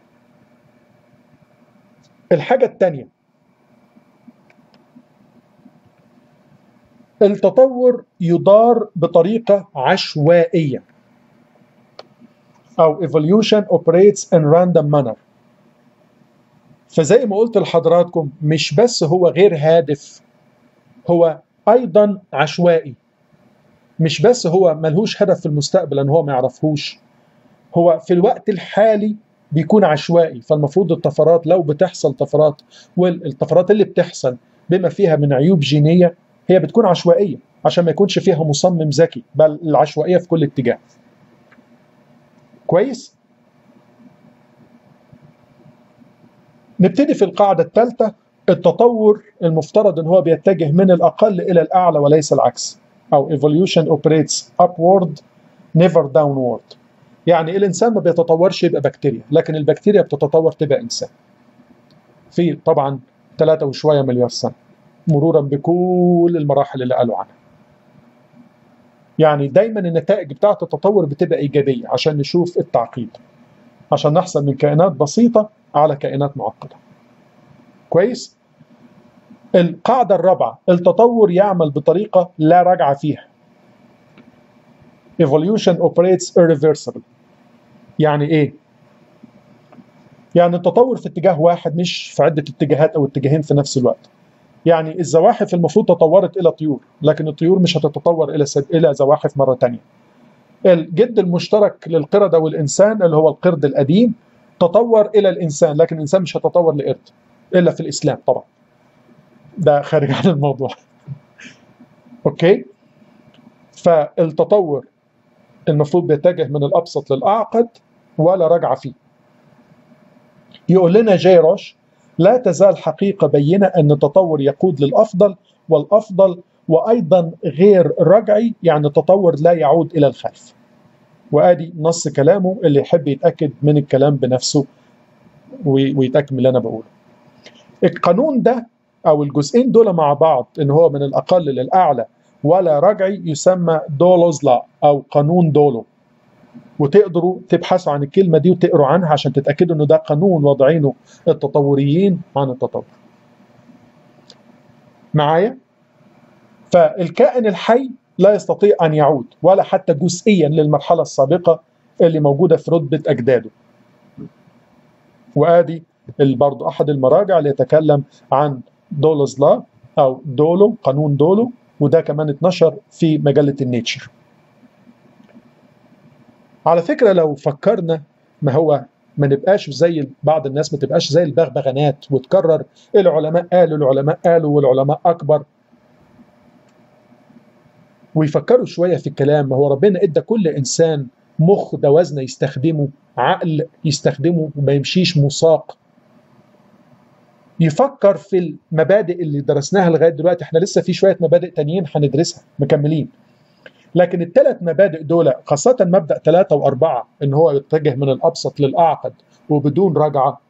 الحاجة التانية التطور يدار بطريقة عشوائية أو evolution operates in random manner فزي ما قلت لحضراتكم مش بس هو غير هادف هو أيضا عشوائي مش بس هو ملهوش هدف في المستقبل لأن هو ما يعرفهوش هو في الوقت الحالي بيكون عشوائي فالمفروض الطفرات لو بتحصل طفرات والطفرات اللي بتحصل بما فيها من عيوب جينيه هي بتكون عشوائيه عشان ما يكونش فيها مصمم ذكي بل العشوائيه في كل اتجاه كويس نبتدي في القاعده الثالثه التطور المفترض ان هو بيتجه من الاقل الى الاعلى وليس العكس او evolution operates upward never downward يعني الانسان ما بيتطورش يبقى بكتيريا لكن البكتيريا بتتطور تبقى انسان في طبعا ثلاثة وشوية مليار سنة مرورا بكل المراحل اللي قالوا عنها يعني دايما النتائج بتاعة التطور بتبقى إيجابية عشان نشوف التعقيد عشان نحصل من كائنات بسيطة على كائنات معقدة كويس القاعدة الرابعة التطور يعمل بطريقة لا رجعة فيها evolution operates irreversible يعني ايه يعني التطور في اتجاه واحد مش في عدة اتجاهات او اتجاهين في نفس الوقت يعني الزواحف المفروض تطورت الى طيور لكن الطيور مش هتتطور الى سد... الى زواحف مره ثانيه الجد المشترك للقردة والإنسان اللي هو القرد القديم تطور إلى الإنسان لكن الإنسان مش هيتطور لقرد إلا في الإسلام طبعا ده خارج عن الموضوع أوكي فالتطور المفروض بيتجه من الأبسط للأعقد ولا رجعة فيه يقول لنا جيروش لا تزال حقيقة بينة أن التطور يقود للأفضل والأفضل وأيضا غير رجعي يعني التطور لا يعود إلى الخلف وآدي نص كلامه اللي يحب يتأكد من الكلام بنفسه ويتأكد من اللي أنا بقوله القانون ده أو الجزئين دول مع بعض إن هو من الأقل للأعلى ولا رجعي يسمى دولوز لا أو قانون دولو وتقدروا تبحثوا عن الكلمة دي وتقروا عنها عشان تتأكدوا إنه ده قانون وضعينه التطوريين عن التطور معايا؟ فالكائن الحي لا يستطيع أن يعود ولا حتى جزئيا للمرحلة السابقة اللي موجودة في رتبة أجداده وآدي برضو أحد المراجع اللي يتكلم عن دولوز لا أو دولو قانون دولو وده كمان اتنشر في مجلة النيتشر على فكرة لو فكرنا ما هو ما نبقاش زي بعض الناس ما تبقاش زي البغبغانات وتكرر العلماء قالوا العلماء قالوا والعلماء أكبر ويفكروا شويه في الكلام ما هو ربنا ادى كل انسان مخ ده وزن يستخدمه عقل يستخدمه وما يمشيش مساق يفكر في المبادئ اللي درسناها لغايه دلوقتي احنا لسه في شويه مبادئ تانيين هندرسها مكملين لكن الثلاث مبادئ دول خاصة مبدأ ثلاثة وأربعة إن هو يتجه من الأبسط للأعقد وبدون رجعة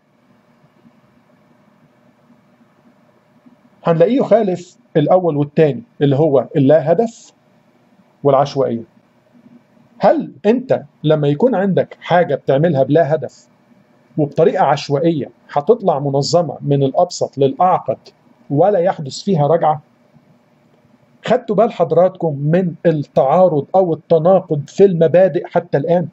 هنلاقيه يخالف الأول والثاني اللي هو اللا هدف والعشوائية هل أنت لما يكون عندك حاجة بتعملها بلا هدف وبطريقة عشوائية هتطلع منظمة من الأبسط للأعقد ولا يحدث فيها رجعة خدتوا بال حضراتكم من التعارض أو التناقض في المبادئ حتى الآن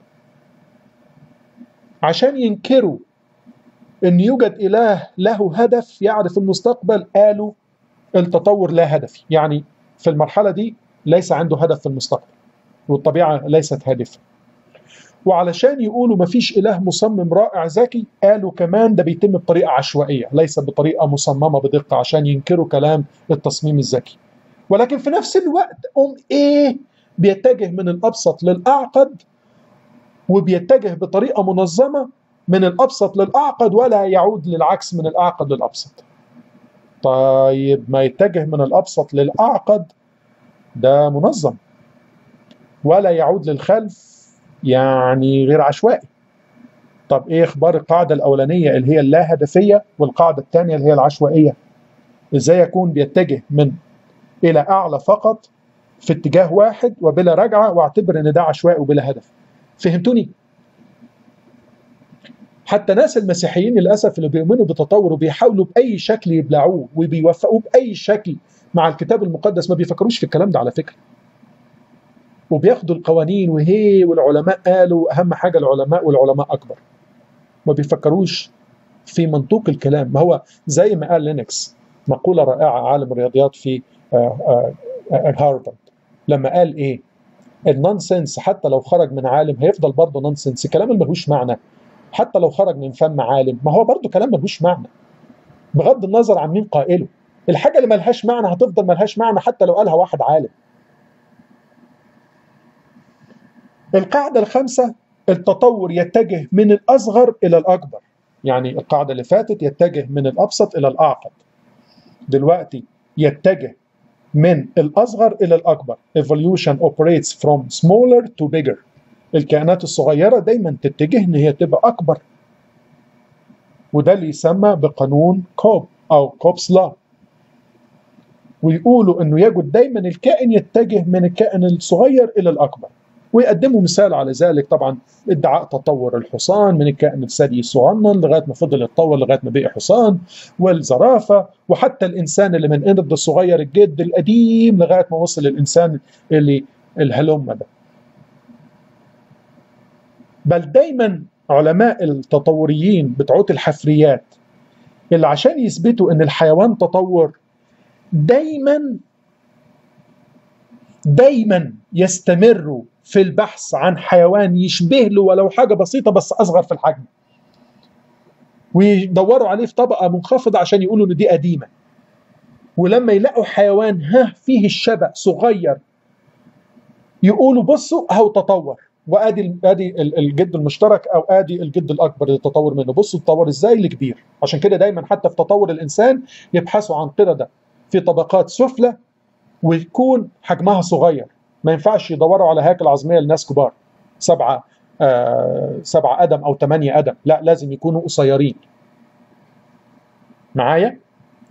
عشان ينكروا أن يوجد إله له هدف يعرف المستقبل قالوا التطور لا هدفي يعني في المرحلة دي ليس عنده هدف في المستقبل والطبيعة ليست هادفة وعلشان يقولوا ما فيش إله مصمم رائع ذكي قالوا كمان ده بيتم بطريقة عشوائية ليس بطريقة مصممة بدقة عشان ينكروا كلام التصميم الذكي ولكن في نفس الوقت أم إيه بيتجه من الأبسط للأعقد وبيتجه بطريقة منظمة من الأبسط للأعقد ولا يعود للعكس من الأعقد للأبسط طيب ما يتجه من الأبسط للأعقد ده منظم ولا يعود للخلف يعني غير عشوائي طب ايه اخبار القاعده الاولانيه اللي هي اللا هدفيه والقاعده الثانيه اللي هي العشوائيه ازاي يكون بيتجه من الى اعلى فقط في اتجاه واحد وبلا رجعه واعتبر ان ده عشوائي وبلا هدف فهمتوني حتى ناس المسيحيين للاسف اللي بيؤمنوا بالتطور وبيحاولوا باي شكل يبلعوه وبيوفقوه باي شكل مع الكتاب المقدس ما بيفكروش في الكلام ده على فكره وبياخدوا القوانين وهي والعلماء قالوا اهم حاجه العلماء والعلماء اكبر ما بيفكروش في منطوق الكلام ما هو زي ما قال لينكس مقوله رائعه عالم الرياضيات في هارفارد لما قال ايه النونسنس حتى لو خرج من عالم هيفضل برضه نونسنس كلام اللي ملوش معنى حتى لو خرج من فم عالم ما هو برضه كلام ملوش معنى بغض النظر عن مين قائله الحاجة اللي ملهاش معنى هتفضل ملهاش معنى حتى لو قالها واحد عالم القاعدة الخامسة التطور يتجه من الأصغر إلى الأكبر يعني القاعدة اللي فاتت يتجه من الأبسط إلى الأعقد دلوقتي يتجه من الأصغر إلى الأكبر evolution operates from smaller to bigger الكائنات الصغيرة دايما تتجه إن هي تبقى أكبر وده اللي يسمى بقانون كوب أو كوبس لا ويقولوا إنه يجب دايما الكائن يتجه من الكائن الصغير إلى الأكبر ويقدموا مثال على ذلك طبعا ادعاء تطور الحصان من الكائن الثدي الصغنن لغايه ما فضل يتطور لغايه ما بقي حصان والزرافه وحتى الانسان اللي من قرد الصغير الجد القديم لغايه ما وصل الانسان اللي الهلم ده. بل دايما علماء التطوريين بتوع الحفريات اللي عشان يثبتوا ان الحيوان تطور دايما دايما يستمروا في البحث عن حيوان يشبه له ولو حاجه بسيطه بس اصغر في الحجم ويدوروا عليه في طبقه منخفضه عشان يقولوا ان دي قديمه ولما يلاقوا حيوان ها فيه الشبه صغير يقولوا بصوا اهو تطور وادي ادي الجد المشترك او ادي الجد الاكبر اللي تطور منه بصوا تطور ازاي لكبير عشان كده دايما حتى في تطور الانسان يبحثوا عن قرده في طبقات سفلى ويكون حجمها صغير ما ينفعش يدوروا على هياكل عظميه لناس كبار سبعه آه سبعه قدم او ثمانيه قدم لا لازم يكونوا قصيرين معايا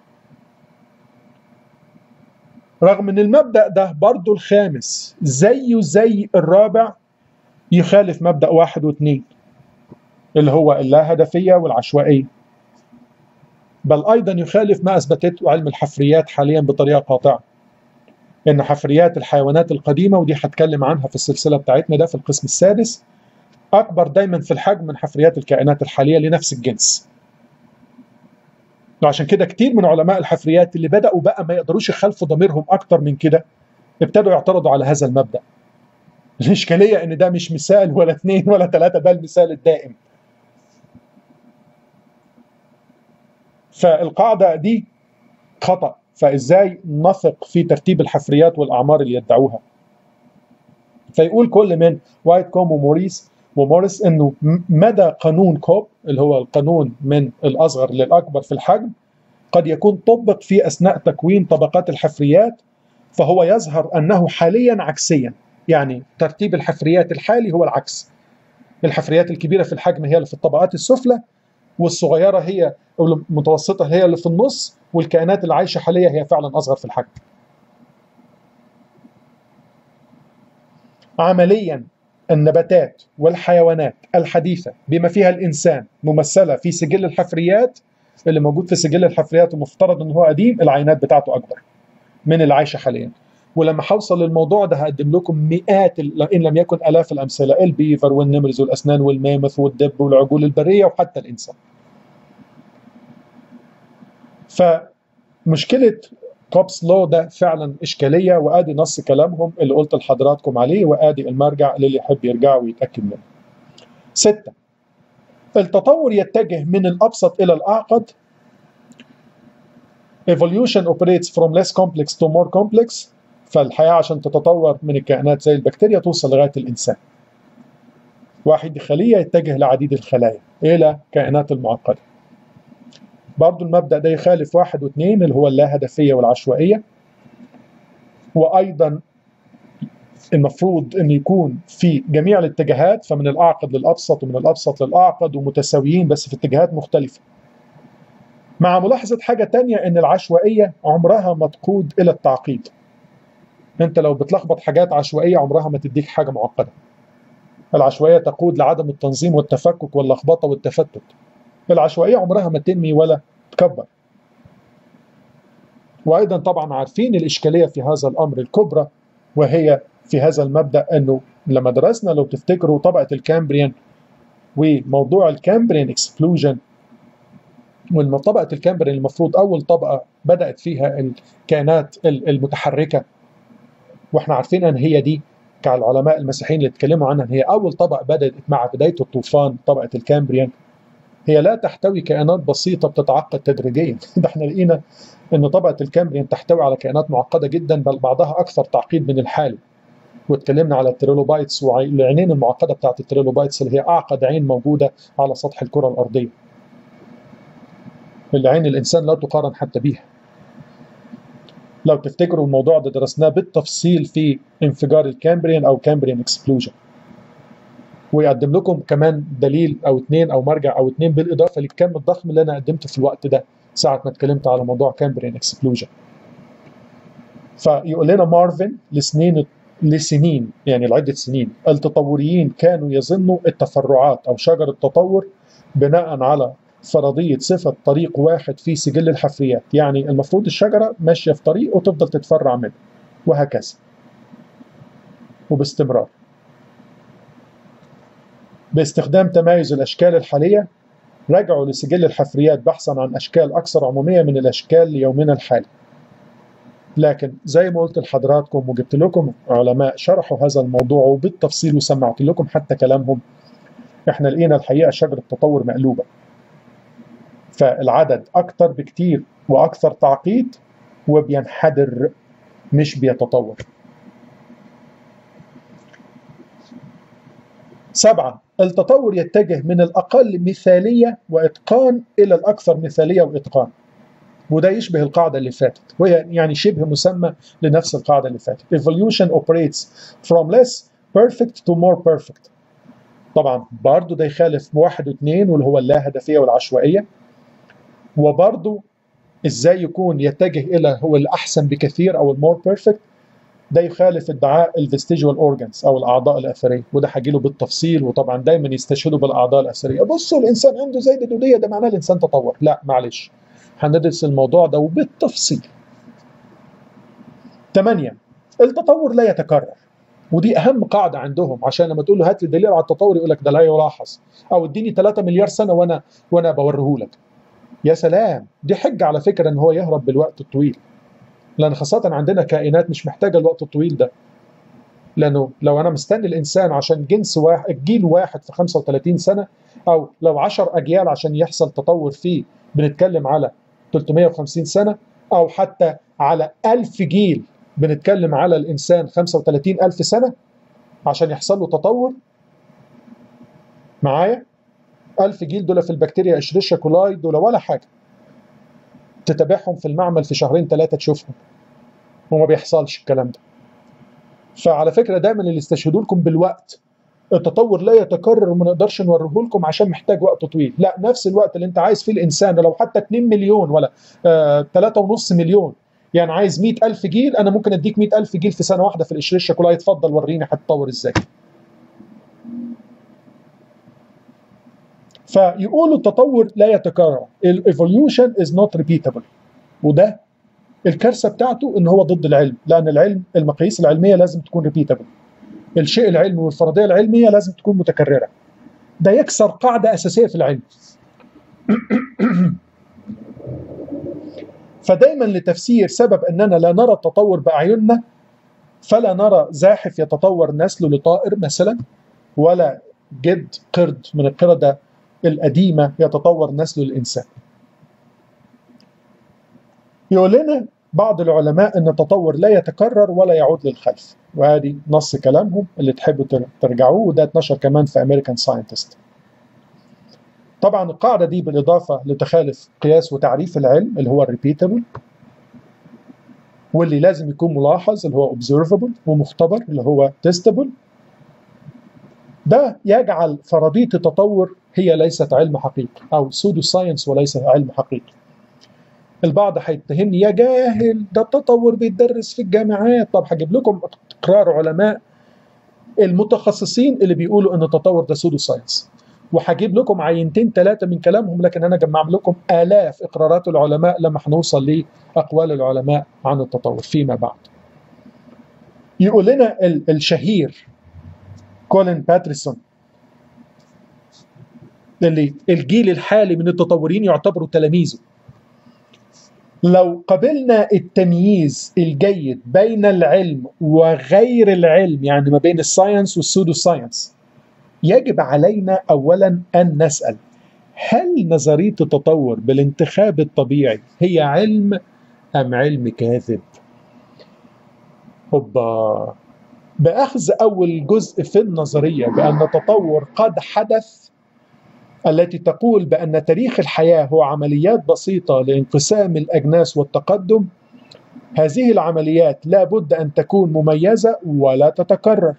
رغم ان المبدا ده برضو الخامس زيه زي الرابع يخالف مبدا واحد واثنين اللي هو اللا هدفيه والعشوائيه بل ايضا يخالف ما اثبتته علم الحفريات حاليا بطريقه قاطعه ان حفريات الحيوانات القديمه ودي هتكلم عنها في السلسله بتاعتنا ده في القسم السادس اكبر دايما في الحجم من حفريات الكائنات الحاليه لنفس الجنس وعشان كده كتير من علماء الحفريات اللي بداوا بقى ما يقدروش يخالفوا ضميرهم اكتر من كده ابتدوا يعترضوا على هذا المبدا الاشكاليه ان ده مش مثال ولا اثنين ولا ثلاثه ده المثال الدائم فالقاعده دي خطأ فازاي نثق في ترتيب الحفريات والاعمار اللي يدعوها فيقول كل من وايت كوم وموريس وموريس انه مدى قانون كوب اللي هو القانون من الاصغر للاكبر في الحجم قد يكون طبق في اثناء تكوين طبقات الحفريات فهو يظهر انه حاليا عكسيا يعني ترتيب الحفريات الحالي هو العكس الحفريات الكبيره في الحجم هي اللي في الطبقات السفلى والصغيره هي او المتوسطه هي اللي في النص والكائنات اللي عايشه حاليا هي فعلا اصغر في الحجم. عمليا النباتات والحيوانات الحديثه بما فيها الانسان ممثله في سجل الحفريات اللي موجود في سجل الحفريات ومفترض ان هو قديم العينات بتاعته اكبر من اللي عايشه حاليا. ولما هوصل للموضوع ده هقدم لكم مئات ان لم يكن الاف الامثله البيفر والنمرز والاسنان والمامث والدب والعجول البريه وحتى الانسان. فمشكله كوبس لو ده فعلا اشكاليه وادي نص كلامهم اللي قلت لحضراتكم عليه وادي المرجع للي يحب يرجع ويتاكد منه. سته التطور يتجه من الابسط الى الاعقد evolution operates from less complex to more complex فالحياة عشان تتطور من الكائنات زي البكتيريا توصل لغاية الإنسان واحد خلية يتجه لعديد الخلايا إلى كائنات المعقدة برضو المبدأ ده يخالف واحد واثنين اللي هو اللا هدفية والعشوائية وأيضا المفروض أن يكون في جميع الاتجاهات فمن الأعقد للأبسط ومن الأبسط للأعقد ومتساويين بس في اتجاهات مختلفة مع ملاحظة حاجة تانية أن العشوائية عمرها ما تقود إلى التعقيد انت لو بتلخبط حاجات عشوائيه عمرها ما تديك حاجه معقده العشوائيه تقود لعدم التنظيم والتفكك واللخبطه والتفتت العشوائيه عمرها ما تنمي ولا تكبر وايضا طبعا عارفين الاشكاليه في هذا الامر الكبرى وهي في هذا المبدا انه لما درسنا لو تفتكروا طبقه الكامبريان وموضوع الكامبريان اكسبلوجن وطبقه الكامبريان المفروض اول طبقه بدات فيها الكائنات المتحركه واحنا عارفين ان هي دي كالعلماء المسيحيين اللي اتكلموا عنها هي اول طبقه بدات مع بدايه الطوفان طبقه الكامبريان هي لا تحتوي كائنات بسيطه بتتعقد تدريجيا ده احنا لقينا ان طبقه الكامبريان تحتوي على كائنات معقده جدا بل بعضها اكثر تعقيد من الحالي واتكلمنا على التريلوبايتس والعينين المعقده بتاعت التريلوبايتس اللي هي اعقد عين موجوده على سطح الكره الارضيه اللي عين الانسان لا تقارن حتى بيها لو تفتكروا الموضوع ده درسناه بالتفصيل في انفجار الكامبريان او كامبريان اكسبلوجن ويقدم لكم كمان دليل او اثنين او مرجع او اثنين بالاضافه للكم الضخم اللي انا قدمته في الوقت ده ساعه ما اتكلمت على موضوع كامبريان اكسبلوجن فيقول لنا مارفن لسنين لسنين يعني لعده سنين التطوريين كانوا يظنوا التفرعات او شجر التطور بناء على فرضية صفة طريق واحد في سجل الحفريات يعني المفروض الشجرة ماشية في طريق وتفضل تتفرع منه وهكذا وباستمرار باستخدام تمايز الأشكال الحالية رجعوا لسجل الحفريات بحثا عن أشكال أكثر عمومية من الأشكال ليومنا الحالي لكن زي ما قلت لحضراتكم وجبت لكم علماء شرحوا هذا الموضوع وبالتفصيل وسمعت لكم حتى كلامهم احنا لقينا الحقيقة شجرة التطور مقلوبة فالعدد أكثر بكتير وأكثر تعقيد وبينحدر مش بيتطور سبعة التطور يتجه من الأقل مثالية وإتقان إلى الأكثر مثالية وإتقان وده يشبه القاعدة اللي فاتت وهي يعني شبه مسمى لنفس القاعدة اللي فاتت evolution operates from less perfect to more perfect طبعا برضه ده يخالف واحد واثنين واللي هو اللا هدفية والعشوائية وبرضه ازاي يكون يتجه الى هو الاحسن بكثير او المور بيرفكت ده يخالف ادعاء الفيستيجوال اورجانز او الاعضاء الاثريه وده هجي له بالتفصيل وطبعا دايما يستشهدوا بالاعضاء الاثريه بصوا الانسان عنده زي دوديه ده معناه الانسان تطور لا معلش هندرس الموضوع ده وبالتفصيل ثمانية التطور لا يتكرر ودي اهم قاعده عندهم عشان لما تقول له هات لي دليل على التطور يقول لك ده لا يلاحظ او اديني 3 مليار سنه وانا وانا بوريه لك يا سلام دي حجة على فكرة ان هو يهرب بالوقت الطويل لان خاصة عندنا كائنات مش محتاجة الوقت الطويل ده لانه لو انا مستني الانسان عشان جنس واحد جيل واحد في 35 سنة او لو 10 اجيال عشان يحصل تطور فيه بنتكلم على 350 سنة او حتى على 1000 جيل بنتكلم على الانسان 35 ألف سنة عشان يحصل له تطور معايا 1000 جيل دول في البكتيريا اشريشيا كولاي دول ولا حاجه تتابعهم في المعمل في شهرين ثلاثه تشوفهم وما بيحصلش الكلام ده فعلى فكره دايما اللي يستشهدوا لكم بالوقت التطور لا يتكرر وما نقدرش نوريه لكم عشان محتاج وقت طويل لا نفس الوقت اللي انت عايز فيه الانسان لو حتى 2 مليون ولا آه 3.5 مليون يعني عايز 100000 جيل انا ممكن اديك 100000 جيل في سنه واحده في الاشريشيا كولاي اتفضل وريني هتطور ازاي فيقولوا التطور لا يتكرر الايفوليوشن از نوت ريبيتابل وده الكارثه بتاعته ان هو ضد العلم لان العلم المقاييس العلميه لازم تكون ريبيتابل الشيء العلمي والفرضيه العلميه لازم تكون متكرره ده يكسر قاعده اساسيه في العلم فدايما لتفسير سبب اننا لا نرى التطور باعيننا فلا نرى زاحف يتطور نسله لطائر مثلا ولا جد قرد من القردة القديمة يتطور نسله الإنسان يقول لنا بعض العلماء أن التطور لا يتكرر ولا يعود للخلف وهذه نص كلامهم اللي تحبوا ترجعوه وده اتنشر كمان في أمريكان ساينتست طبعا القاعدة دي بالإضافة لتخالف قياس وتعريف العلم اللي هو الريبيتابل واللي لازم يكون ملاحظ اللي هو observable ومختبر اللي هو testable ده يجعل فرضية التطور هي ليست علم حقيقي أو سودو ساينس وليس علم حقيقي البعض هيتهمني يا جاهل ده التطور بيتدرس في الجامعات طب هجيب لكم اقرار علماء المتخصصين اللي بيقولوا ان التطور ده سودو ساينس وهجيب لكم عينتين ثلاثة من كلامهم لكن أنا جمع لكم آلاف إقرارات العلماء لما هنوصل لأقوال العلماء عن التطور فيما بعد يقول لنا الشهير كولين باتريسون اللي الجيل الحالي من التطورين يعتبروا تلاميذه لو قبلنا التمييز الجيد بين العلم وغير العلم يعني ما بين الساينس والسودو ساينس يجب علينا اولا ان نسال هل نظريه التطور بالانتخاب الطبيعي هي علم ام علم كاذب؟ اوبا باخذ اول جزء في النظريه بان التطور قد حدث التي تقول بأن تاريخ الحياة هو عمليات بسيطة لانقسام الأجناس والتقدم هذه العمليات لا بد أن تكون مميزة ولا تتكرر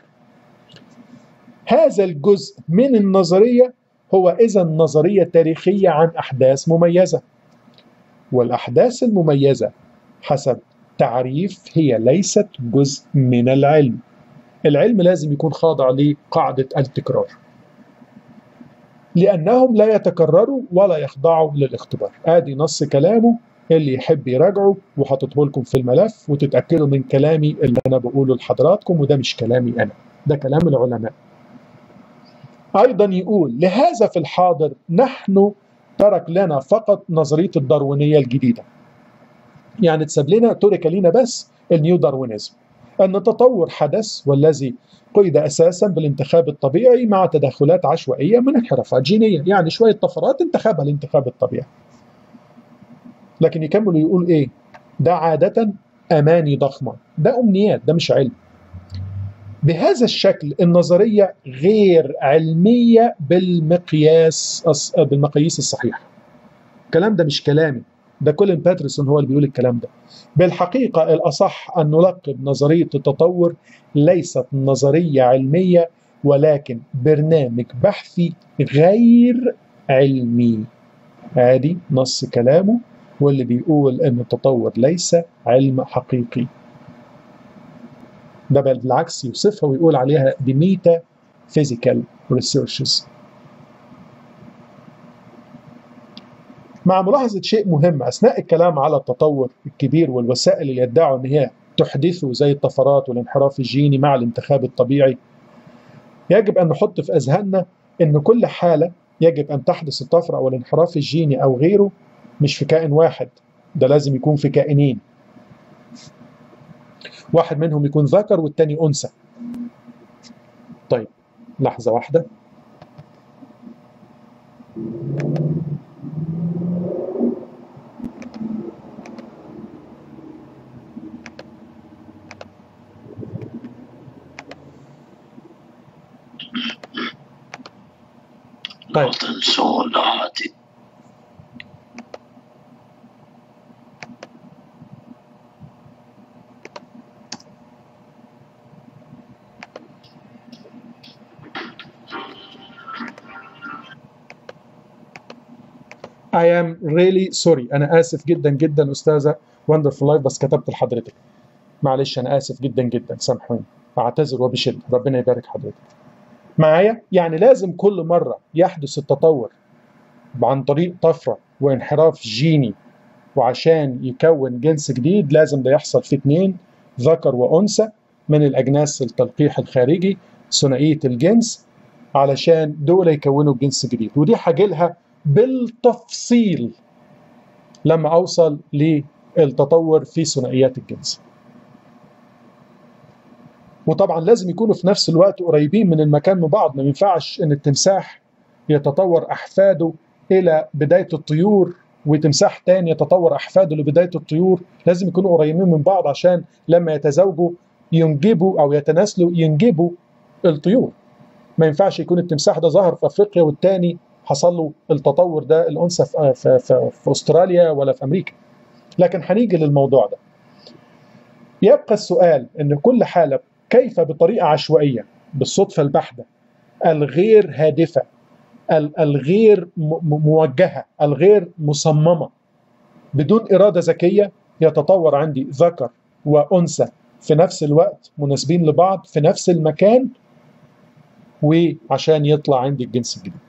هذا الجزء من النظرية هو إذا نظرية تاريخية عن أحداث مميزة والأحداث المميزة حسب تعريف هي ليست جزء من العلم العلم لازم يكون خاضع لقاعدة التكرار لأنهم لا يتكرروا ولا يخضعوا للاختبار آدي نص كلامه اللي يحب يراجعه وحاططه لكم في الملف وتتأكدوا من كلامي اللي أنا بقوله لحضراتكم وده مش كلامي أنا ده كلام العلماء أيضا يقول لهذا في الحاضر نحن ترك لنا فقط نظرية الداروينية الجديدة يعني تساب لنا ترك لنا بس النيو داروينيزم أن التطور حدث والذي قيد أساسا بالانتخاب الطبيعي مع تدخلات عشوائية من انحرافات جينية يعني شوية طفرات انتخبها الانتخاب الطبيعي لكن يكمل يقول إيه ده عادة أماني ضخمة ده أمنيات ده مش علم بهذا الشكل النظرية غير علمية بالمقياس بالمقاييس الصحيحة الكلام ده مش كلامي ده كولين باترسون هو اللي بيقول الكلام ده بالحقيقة الأصح أن نلقب نظرية التطور ليست نظرية علمية ولكن برنامج بحثي غير علمي ادي نص كلامه واللي بيقول ان التطور ليس علم حقيقي ده بل بالعكس يوصفها ويقول عليها دي ميتا فيزيكال ريسيرشز مع ملاحظة شيء مهم أثناء الكلام على التطور الكبير والوسائل اللي يدعوا أن هي تحدثه زي الطفرات والانحراف الجيني مع الانتخاب الطبيعي يجب أن نحط في أذهاننا أن كل حالة يجب أن تحدث الطفرة أو الانحراف الجيني أو غيره مش في كائن واحد ده لازم يكون في كائنين واحد منهم يكون ذكر والتاني أنثى طيب لحظة واحدة طيب صولات I am really sorry أنا آسف جدا جدا أستاذة وندرفul لايف بس كتبت لحضرتك معلش أنا آسف جدا جدا سامحوني أعتذر وبشدة ربنا يبارك حضرتك معايا يعني لازم كل مرة يحدث التطور عن طريق طفرة وانحراف جيني وعشان يكون جنس جديد لازم ده يحصل في اتنين ذكر وأنثى من الأجناس التلقيح الخارجي ثنائية الجنس علشان دول يكونوا جنس جديد ودي هجيلها بالتفصيل لما أوصل للتطور في ثنائيات الجنس وطبعا لازم يكونوا في نفس الوقت قريبين من المكان من بعض ما ينفعش ان التمساح يتطور احفاده الى بدايه الطيور وتمساح تاني يتطور احفاده لبدايه الطيور لازم يكونوا قريبين من بعض عشان لما يتزوجوا ينجبوا او يتناسلوا ينجبوا الطيور ما ينفعش يكون التمساح ده ظهر في افريقيا والتاني حصل له التطور ده الانثى في, في, في, في استراليا ولا في امريكا لكن هنيجي للموضوع ده يبقى السؤال ان كل حاله كيف بطريقة عشوائية بالصدفة البحتة الغير هادفة الغير موجهة الغير مصممة بدون إرادة ذكية يتطور عندي ذكر وأنثى في نفس الوقت مناسبين لبعض في نفس المكان وعشان يطلع عندي الجنس الجديد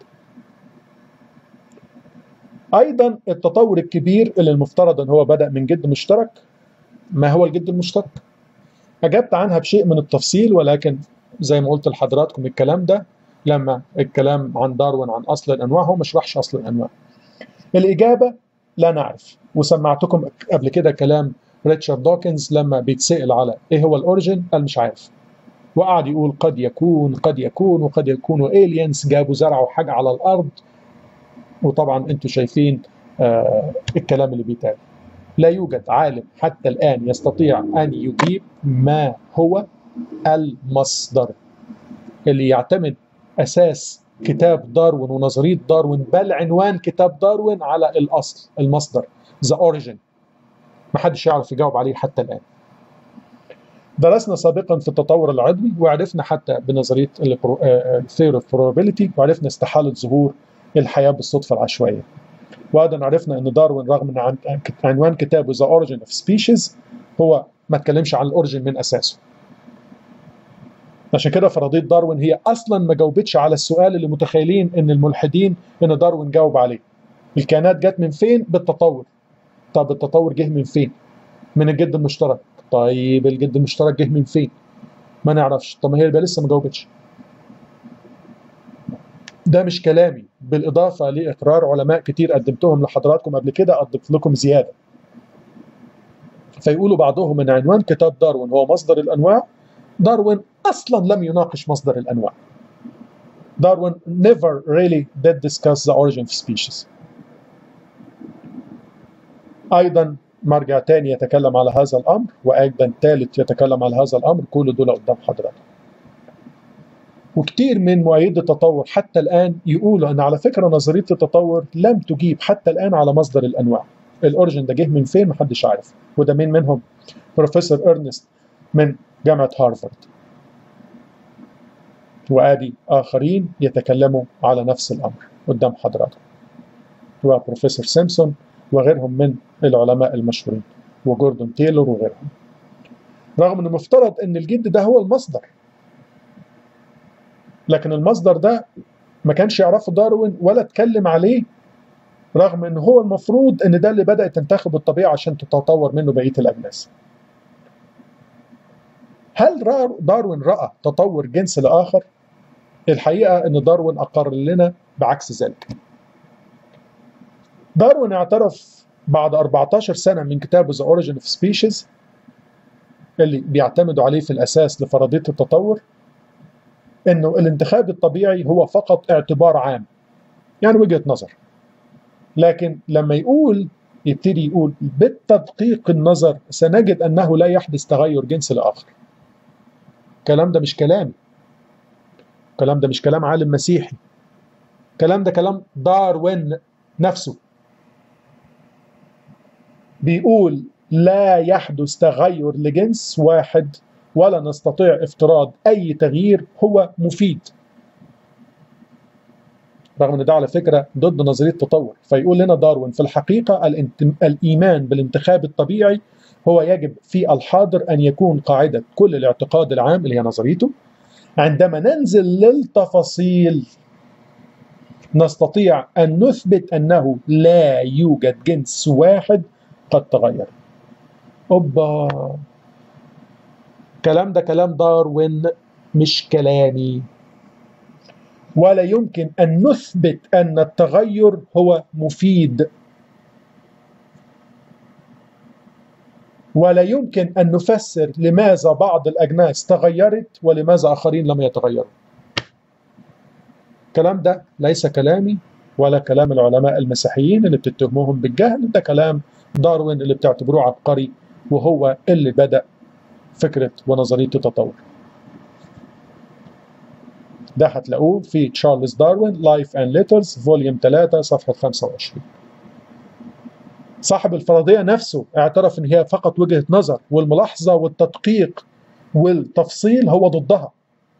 أيضا التطور الكبير اللي المفترض أن هو بدأ من جد مشترك ما هو الجد المشترك؟ أجبت عنها بشيء من التفصيل ولكن زي ما قلت لحضراتكم الكلام ده لما الكلام عن داروين عن أصل الأنواع هو مش رحش أصل الأنواع الإجابة لا نعرف وسمعتكم قبل كده كلام ريتشارد دوكنز لما بيتسأل على ايه هو الاوريجن قال مش عارف وقعد يقول قد يكون قد يكون وقد يكونوا الينز جابوا زرعوا حاجه على الارض وطبعا انتم شايفين آه الكلام اللي بيتقال لا يوجد عالم حتى الان يستطيع ان يجيب ما هو المصدر اللي يعتمد اساس كتاب داروين ونظريه داروين بل عنوان كتاب داروين على الاصل المصدر ذا اوريجن ما حدش يعرف يجاوب عليه حتى الان درسنا سابقا في التطور العضوي وعرفنا حتى بنظريه الثيوري اوف probability وعرفنا استحاله ظهور الحياه بالصدفه العشوائيه وايضا عرفنا ان داروين رغم ان عنوان كتابه ذا اوريجن اوف سبيشيز هو ما اتكلمش عن الاوريجن من اساسه عشان كده فرضيه داروين هي اصلا ما جاوبتش على السؤال اللي متخيلين ان الملحدين ان داروين جاوب عليه الكائنات جت من فين بالتطور طب التطور جه من فين من الجد المشترك طيب الجد المشترك جه من فين ما نعرفش طب ما هي يبقى لسه ما جاوبتش ده مش كلامي بالاضافه لاقرار علماء كتير قدمتهم لحضراتكم قبل كده اضيف لكم زياده فيقولوا بعضهم ان عنوان كتاب داروين هو مصدر الانواع داروين اصلا لم يناقش مصدر الانواع داروين never really did discuss the origin of species ايضا مرجع تاني يتكلم على هذا الامر وايضا ثالث يتكلم على هذا الامر كل دول قدام حضرتك وكتير من مؤيدي التطور حتى الان يقولوا ان على فكره نظريه التطور لم تجيب حتى الان على مصدر الانواع الاوريجن ده جه من فين محدش عارف وده مين منهم بروفيسور ارنست من جامعه هارفارد وادي اخرين يتكلموا على نفس الامر قدام حضراتكم وبروفيسور سيمسون وغيرهم من العلماء المشهورين وجوردون تايلور وغيرهم رغم ان المفترض ان الجد ده هو المصدر لكن المصدر ده ما كانش يعرفه داروين ولا اتكلم عليه رغم ان هو المفروض ان ده اللي بدات تنتخب الطبيعه عشان تتطور منه بقيه الاجناس هل داروين راى تطور جنس لاخر الحقيقه ان داروين اقر لنا بعكس ذلك داروين اعترف بعد 14 سنه من كتابه The Origin of Species اللي بيعتمدوا عليه في الاساس لفرضيه التطور انه الانتخاب الطبيعي هو فقط اعتبار عام يعني وجهه نظر لكن لما يقول يبتدي يقول بالتدقيق النظر سنجد انه لا يحدث تغير جنس لاخر الكلام ده مش كلامي الكلام ده مش كلام عالم مسيحي الكلام ده كلام داروين نفسه بيقول لا يحدث تغير لجنس واحد ولا نستطيع افتراض اي تغيير هو مفيد رغم ان ده على فكره ضد نظريه التطور فيقول لنا داروين في الحقيقه الايمان بالانتخاب الطبيعي هو يجب في الحاضر ان يكون قاعده كل الاعتقاد العام اللي هي نظريته عندما ننزل للتفاصيل نستطيع ان نثبت انه لا يوجد جنس واحد قد تغير اوبا كلام ده كلام داروين مش كلامي ولا يمكن ان نثبت ان التغير هو مفيد ولا يمكن ان نفسر لماذا بعض الاجناس تغيرت ولماذا اخرين لم يتغيروا الكلام ده ليس كلامي ولا كلام العلماء المسيحيين اللي بتتهموهم بالجهل ده كلام داروين اللي بتعتبروه عبقري وهو اللي بدأ فكرة ونظرية التطور ده هتلاقوه في تشارلز داروين لايف اند ليترز فوليوم 3 صفحة 25 صاحب الفرضية نفسه اعترف ان هي فقط وجهة نظر والملاحظة والتدقيق والتفصيل هو ضدها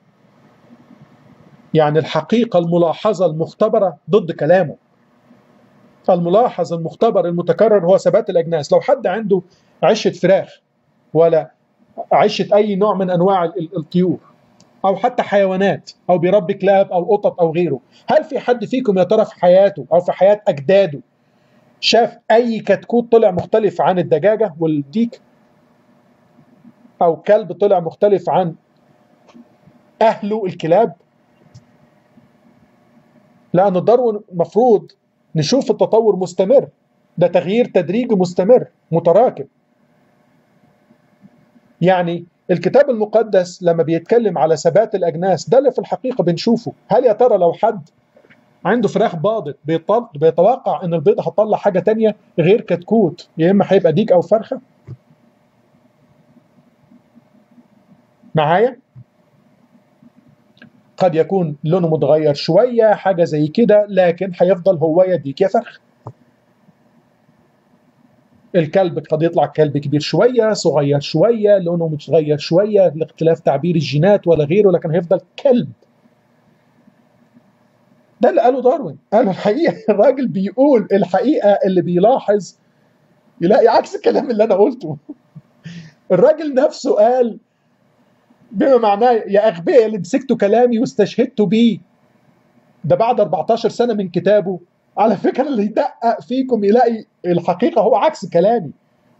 يعني الحقيقة الملاحظة المختبرة ضد كلامه الملاحظ المختبر المتكرر هو ثبات الأجناس لو حد عنده عشة فراخ ولا عشة أي نوع من أنواع الطيور أو حتى حيوانات أو بيربي كلاب أو قطط أو غيره هل في حد فيكم يا ترى في حياته أو في حياة أجداده شاف أي كتكوت طلع مختلف عن الدجاجة والديك أو كلب طلع مختلف عن أهله الكلاب لأن داروين المفروض نشوف التطور مستمر ده تغيير تدريجي مستمر متراكم يعني الكتاب المقدس لما بيتكلم على ثبات الأجناس ده اللي في الحقيقة بنشوفه هل يا ترى لو حد عنده فراخ باضت بيتوقع ان البيضة هتطلع حاجة تانية غير كتكوت يا اما هيبقى ديك او فرخة معايا قد يكون لونه متغير شوية حاجة زي كده لكن هيفضل هو يا ديك يا فرخ الكلب قد يطلع كلب كبير شوية صغير شوية لونه متغير شوية لاختلاف تعبير الجينات ولا غيره لكن هيفضل كلب ده اللي قاله داروين قالوا الحقيقة الراجل بيقول الحقيقة اللي بيلاحظ يلاقي عكس الكلام اللي أنا قلته الراجل نفسه قال بما معناه يا أغبياء اللي مسكتوا كلامي واستشهدتوا بيه ده بعد 14 سنة من كتابه على فكرة اللي يدقق فيكم يلاقي الحقيقة هو عكس كلامي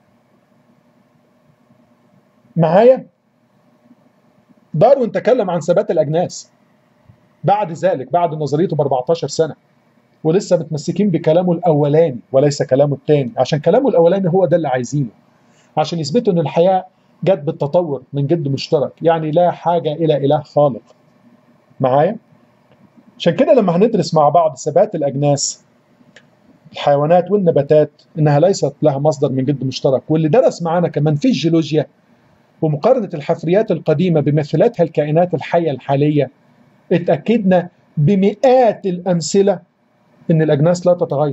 معايا داروين تكلم عن ثبات الأجناس بعد ذلك بعد نظريته ب 14 سنة ولسه متمسكين بكلامه الأولاني وليس كلامه الثاني عشان كلامه الأولاني هو ده اللي عايزينه عشان يثبتوا أن الحياة جت بالتطور من جد مشترك يعني لا حاجة إلى إله خالق معايا عشان كده لما هندرس مع بعض ثبات الأجناس الحيوانات والنباتات إنها ليست لها مصدر من جد مشترك واللي درس معانا كمان في الجيولوجيا ومقارنة الحفريات القديمة بمثلاتها الكائنات الحية الحالية اتأكدنا بمئات الأمثلة إن الأجناس لا تتغير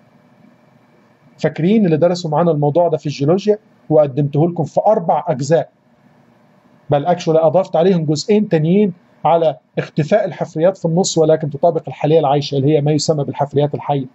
فاكرين اللي درسوا معانا الموضوع ده في الجيولوجيا وقدمته لكم في أربع أجزاء بل أكشولي أضفت عليهم جزئين تانيين على اختفاء الحفريات في النص ولكن تطابق الحالية العايشة اللي هي ما يسمى بالحفريات الحية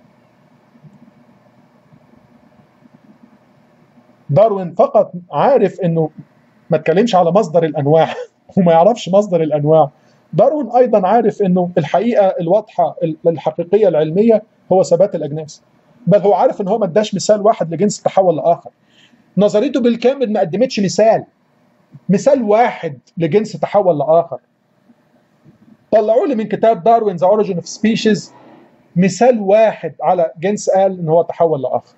داروين فقط عارف انه ما تكلمش على مصدر الانواع وما يعرفش مصدر الانواع داروين ايضا عارف انه الحقيقه الواضحه الحقيقيه العلميه هو ثبات الاجناس بل هو عارف ان هو ما اداش مثال واحد لجنس تحول لاخر نظريته بالكامل ما قدمتش مثال مثال واحد لجنس تحول لاخر طلعوا لي من كتاب داروين ذا اوريجين اوف سبيشيز مثال واحد على جنس قال ان هو تحول لاخر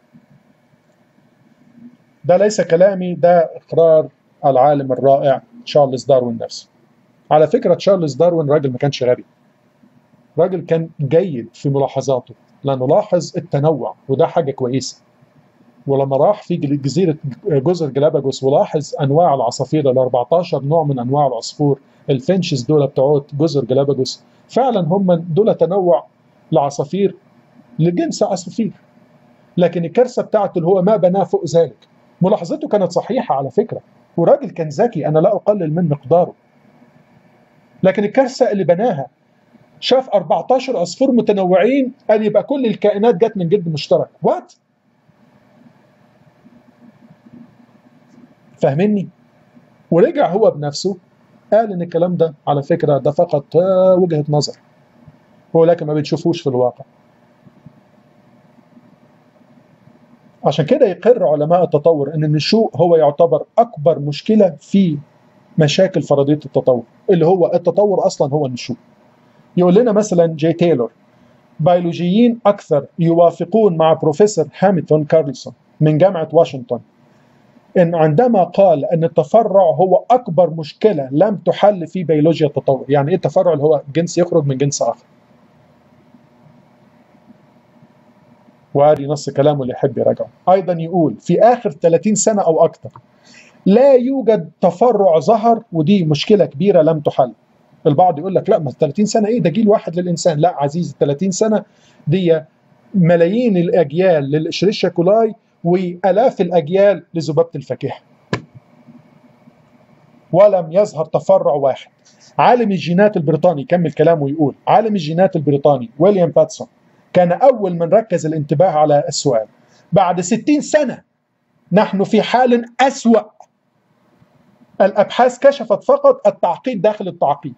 ده ليس كلامي ده اقرار العالم الرائع تشارلز داروين نفسه على فكره تشارلز داروين راجل ما كانش غبي راجل كان جيد في ملاحظاته لانه لاحظ التنوع وده حاجه كويسه ولما راح في جزيره جزر جلاباجوس ولاحظ انواع العصافير ال 14 نوع من انواع العصفور الفنشز دول بتوع جزر جلاباجوس فعلا هم دول تنوع لعصافير لجنس عصافير لكن الكارثه بتاعته اللي هو ما بناه فوق ذلك ملاحظته كانت صحيحه على فكره وراجل كان ذكي انا لا اقلل من مقداره لكن الكارثه اللي بناها شاف 14 عصفور متنوعين قال يبقى كل الكائنات جت من جد مشترك وات فاهمني ورجع هو بنفسه قال ان الكلام ده على فكره ده فقط وجهه نظر ولكن ما بتشوفوش في الواقع عشان كده يقر علماء التطور ان النشوء هو يعتبر اكبر مشكله في مشاكل فرضيه التطور اللي هو التطور اصلا هو النشوء يقول لنا مثلا جي تايلور بيولوجيين اكثر يوافقون مع بروفيسور هامilton كارلسون من جامعه واشنطن ان عندما قال ان التفرع هو اكبر مشكله لم تحل في بيولوجيا التطور يعني ايه التفرع اللي هو جنس يخرج من جنس اخر وادي نص كلامه اللي يحب يراجعه ايضا يقول في اخر 30 سنه او اكثر لا يوجد تفرع ظهر ودي مشكله كبيره لم تحل البعض يقول لك لا ما 30 سنه ايه ده جيل واحد للانسان لا عزيزي 30 سنه دي ملايين الاجيال للاشريشيا كولاي والاف الاجيال لذبابه الفاكهه ولم يظهر تفرع واحد عالم الجينات البريطاني كمل كلامه ويقول عالم الجينات البريطاني ويليام باتسون كان أول من ركز الانتباه على السؤال بعد ستين سنة نحن في حال أسوأ الأبحاث كشفت فقط التعقيد داخل التعقيد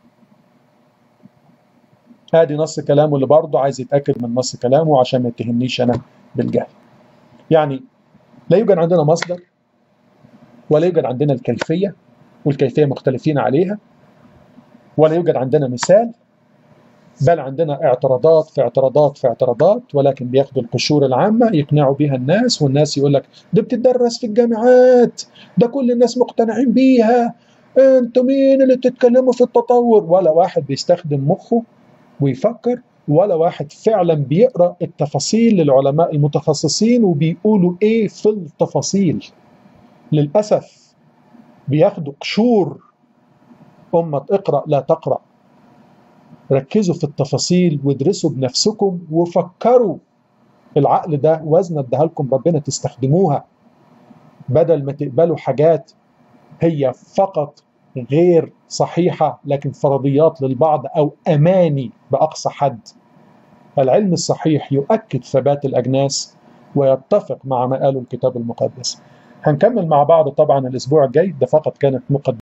هذه نص كلامه اللي برضه عايز يتأكد من نص كلامه عشان ما يتهمنيش أنا بالجهل يعني لا يوجد عندنا مصدر ولا يوجد عندنا الكيفية والكيفية مختلفين عليها ولا يوجد عندنا مثال بل عندنا اعتراضات في اعتراضات في اعتراضات ولكن بياخدوا القشور العامة يقنعوا بها الناس والناس يقول لك ده بتدرس في الجامعات ده كل الناس مقتنعين بيها انتوا مين اللي بتتكلموا في التطور ولا واحد بيستخدم مخه ويفكر ولا واحد فعلا بيقرا التفاصيل للعلماء المتخصصين وبيقولوا ايه في التفاصيل للاسف بياخدوا قشور امه اقرا لا تقرا ركزوا في التفاصيل وادرسوا بنفسكم وفكروا العقل ده وزنة اداها لكم ربنا تستخدموها بدل ما تقبلوا حاجات هي فقط غير صحيحة لكن فرضيات للبعض أو أماني بأقصى حد العلم الصحيح يؤكد ثبات الأجناس ويتفق مع ما قاله الكتاب المقدس هنكمل مع بعض طبعا الأسبوع الجاي ده فقط كانت مقدمة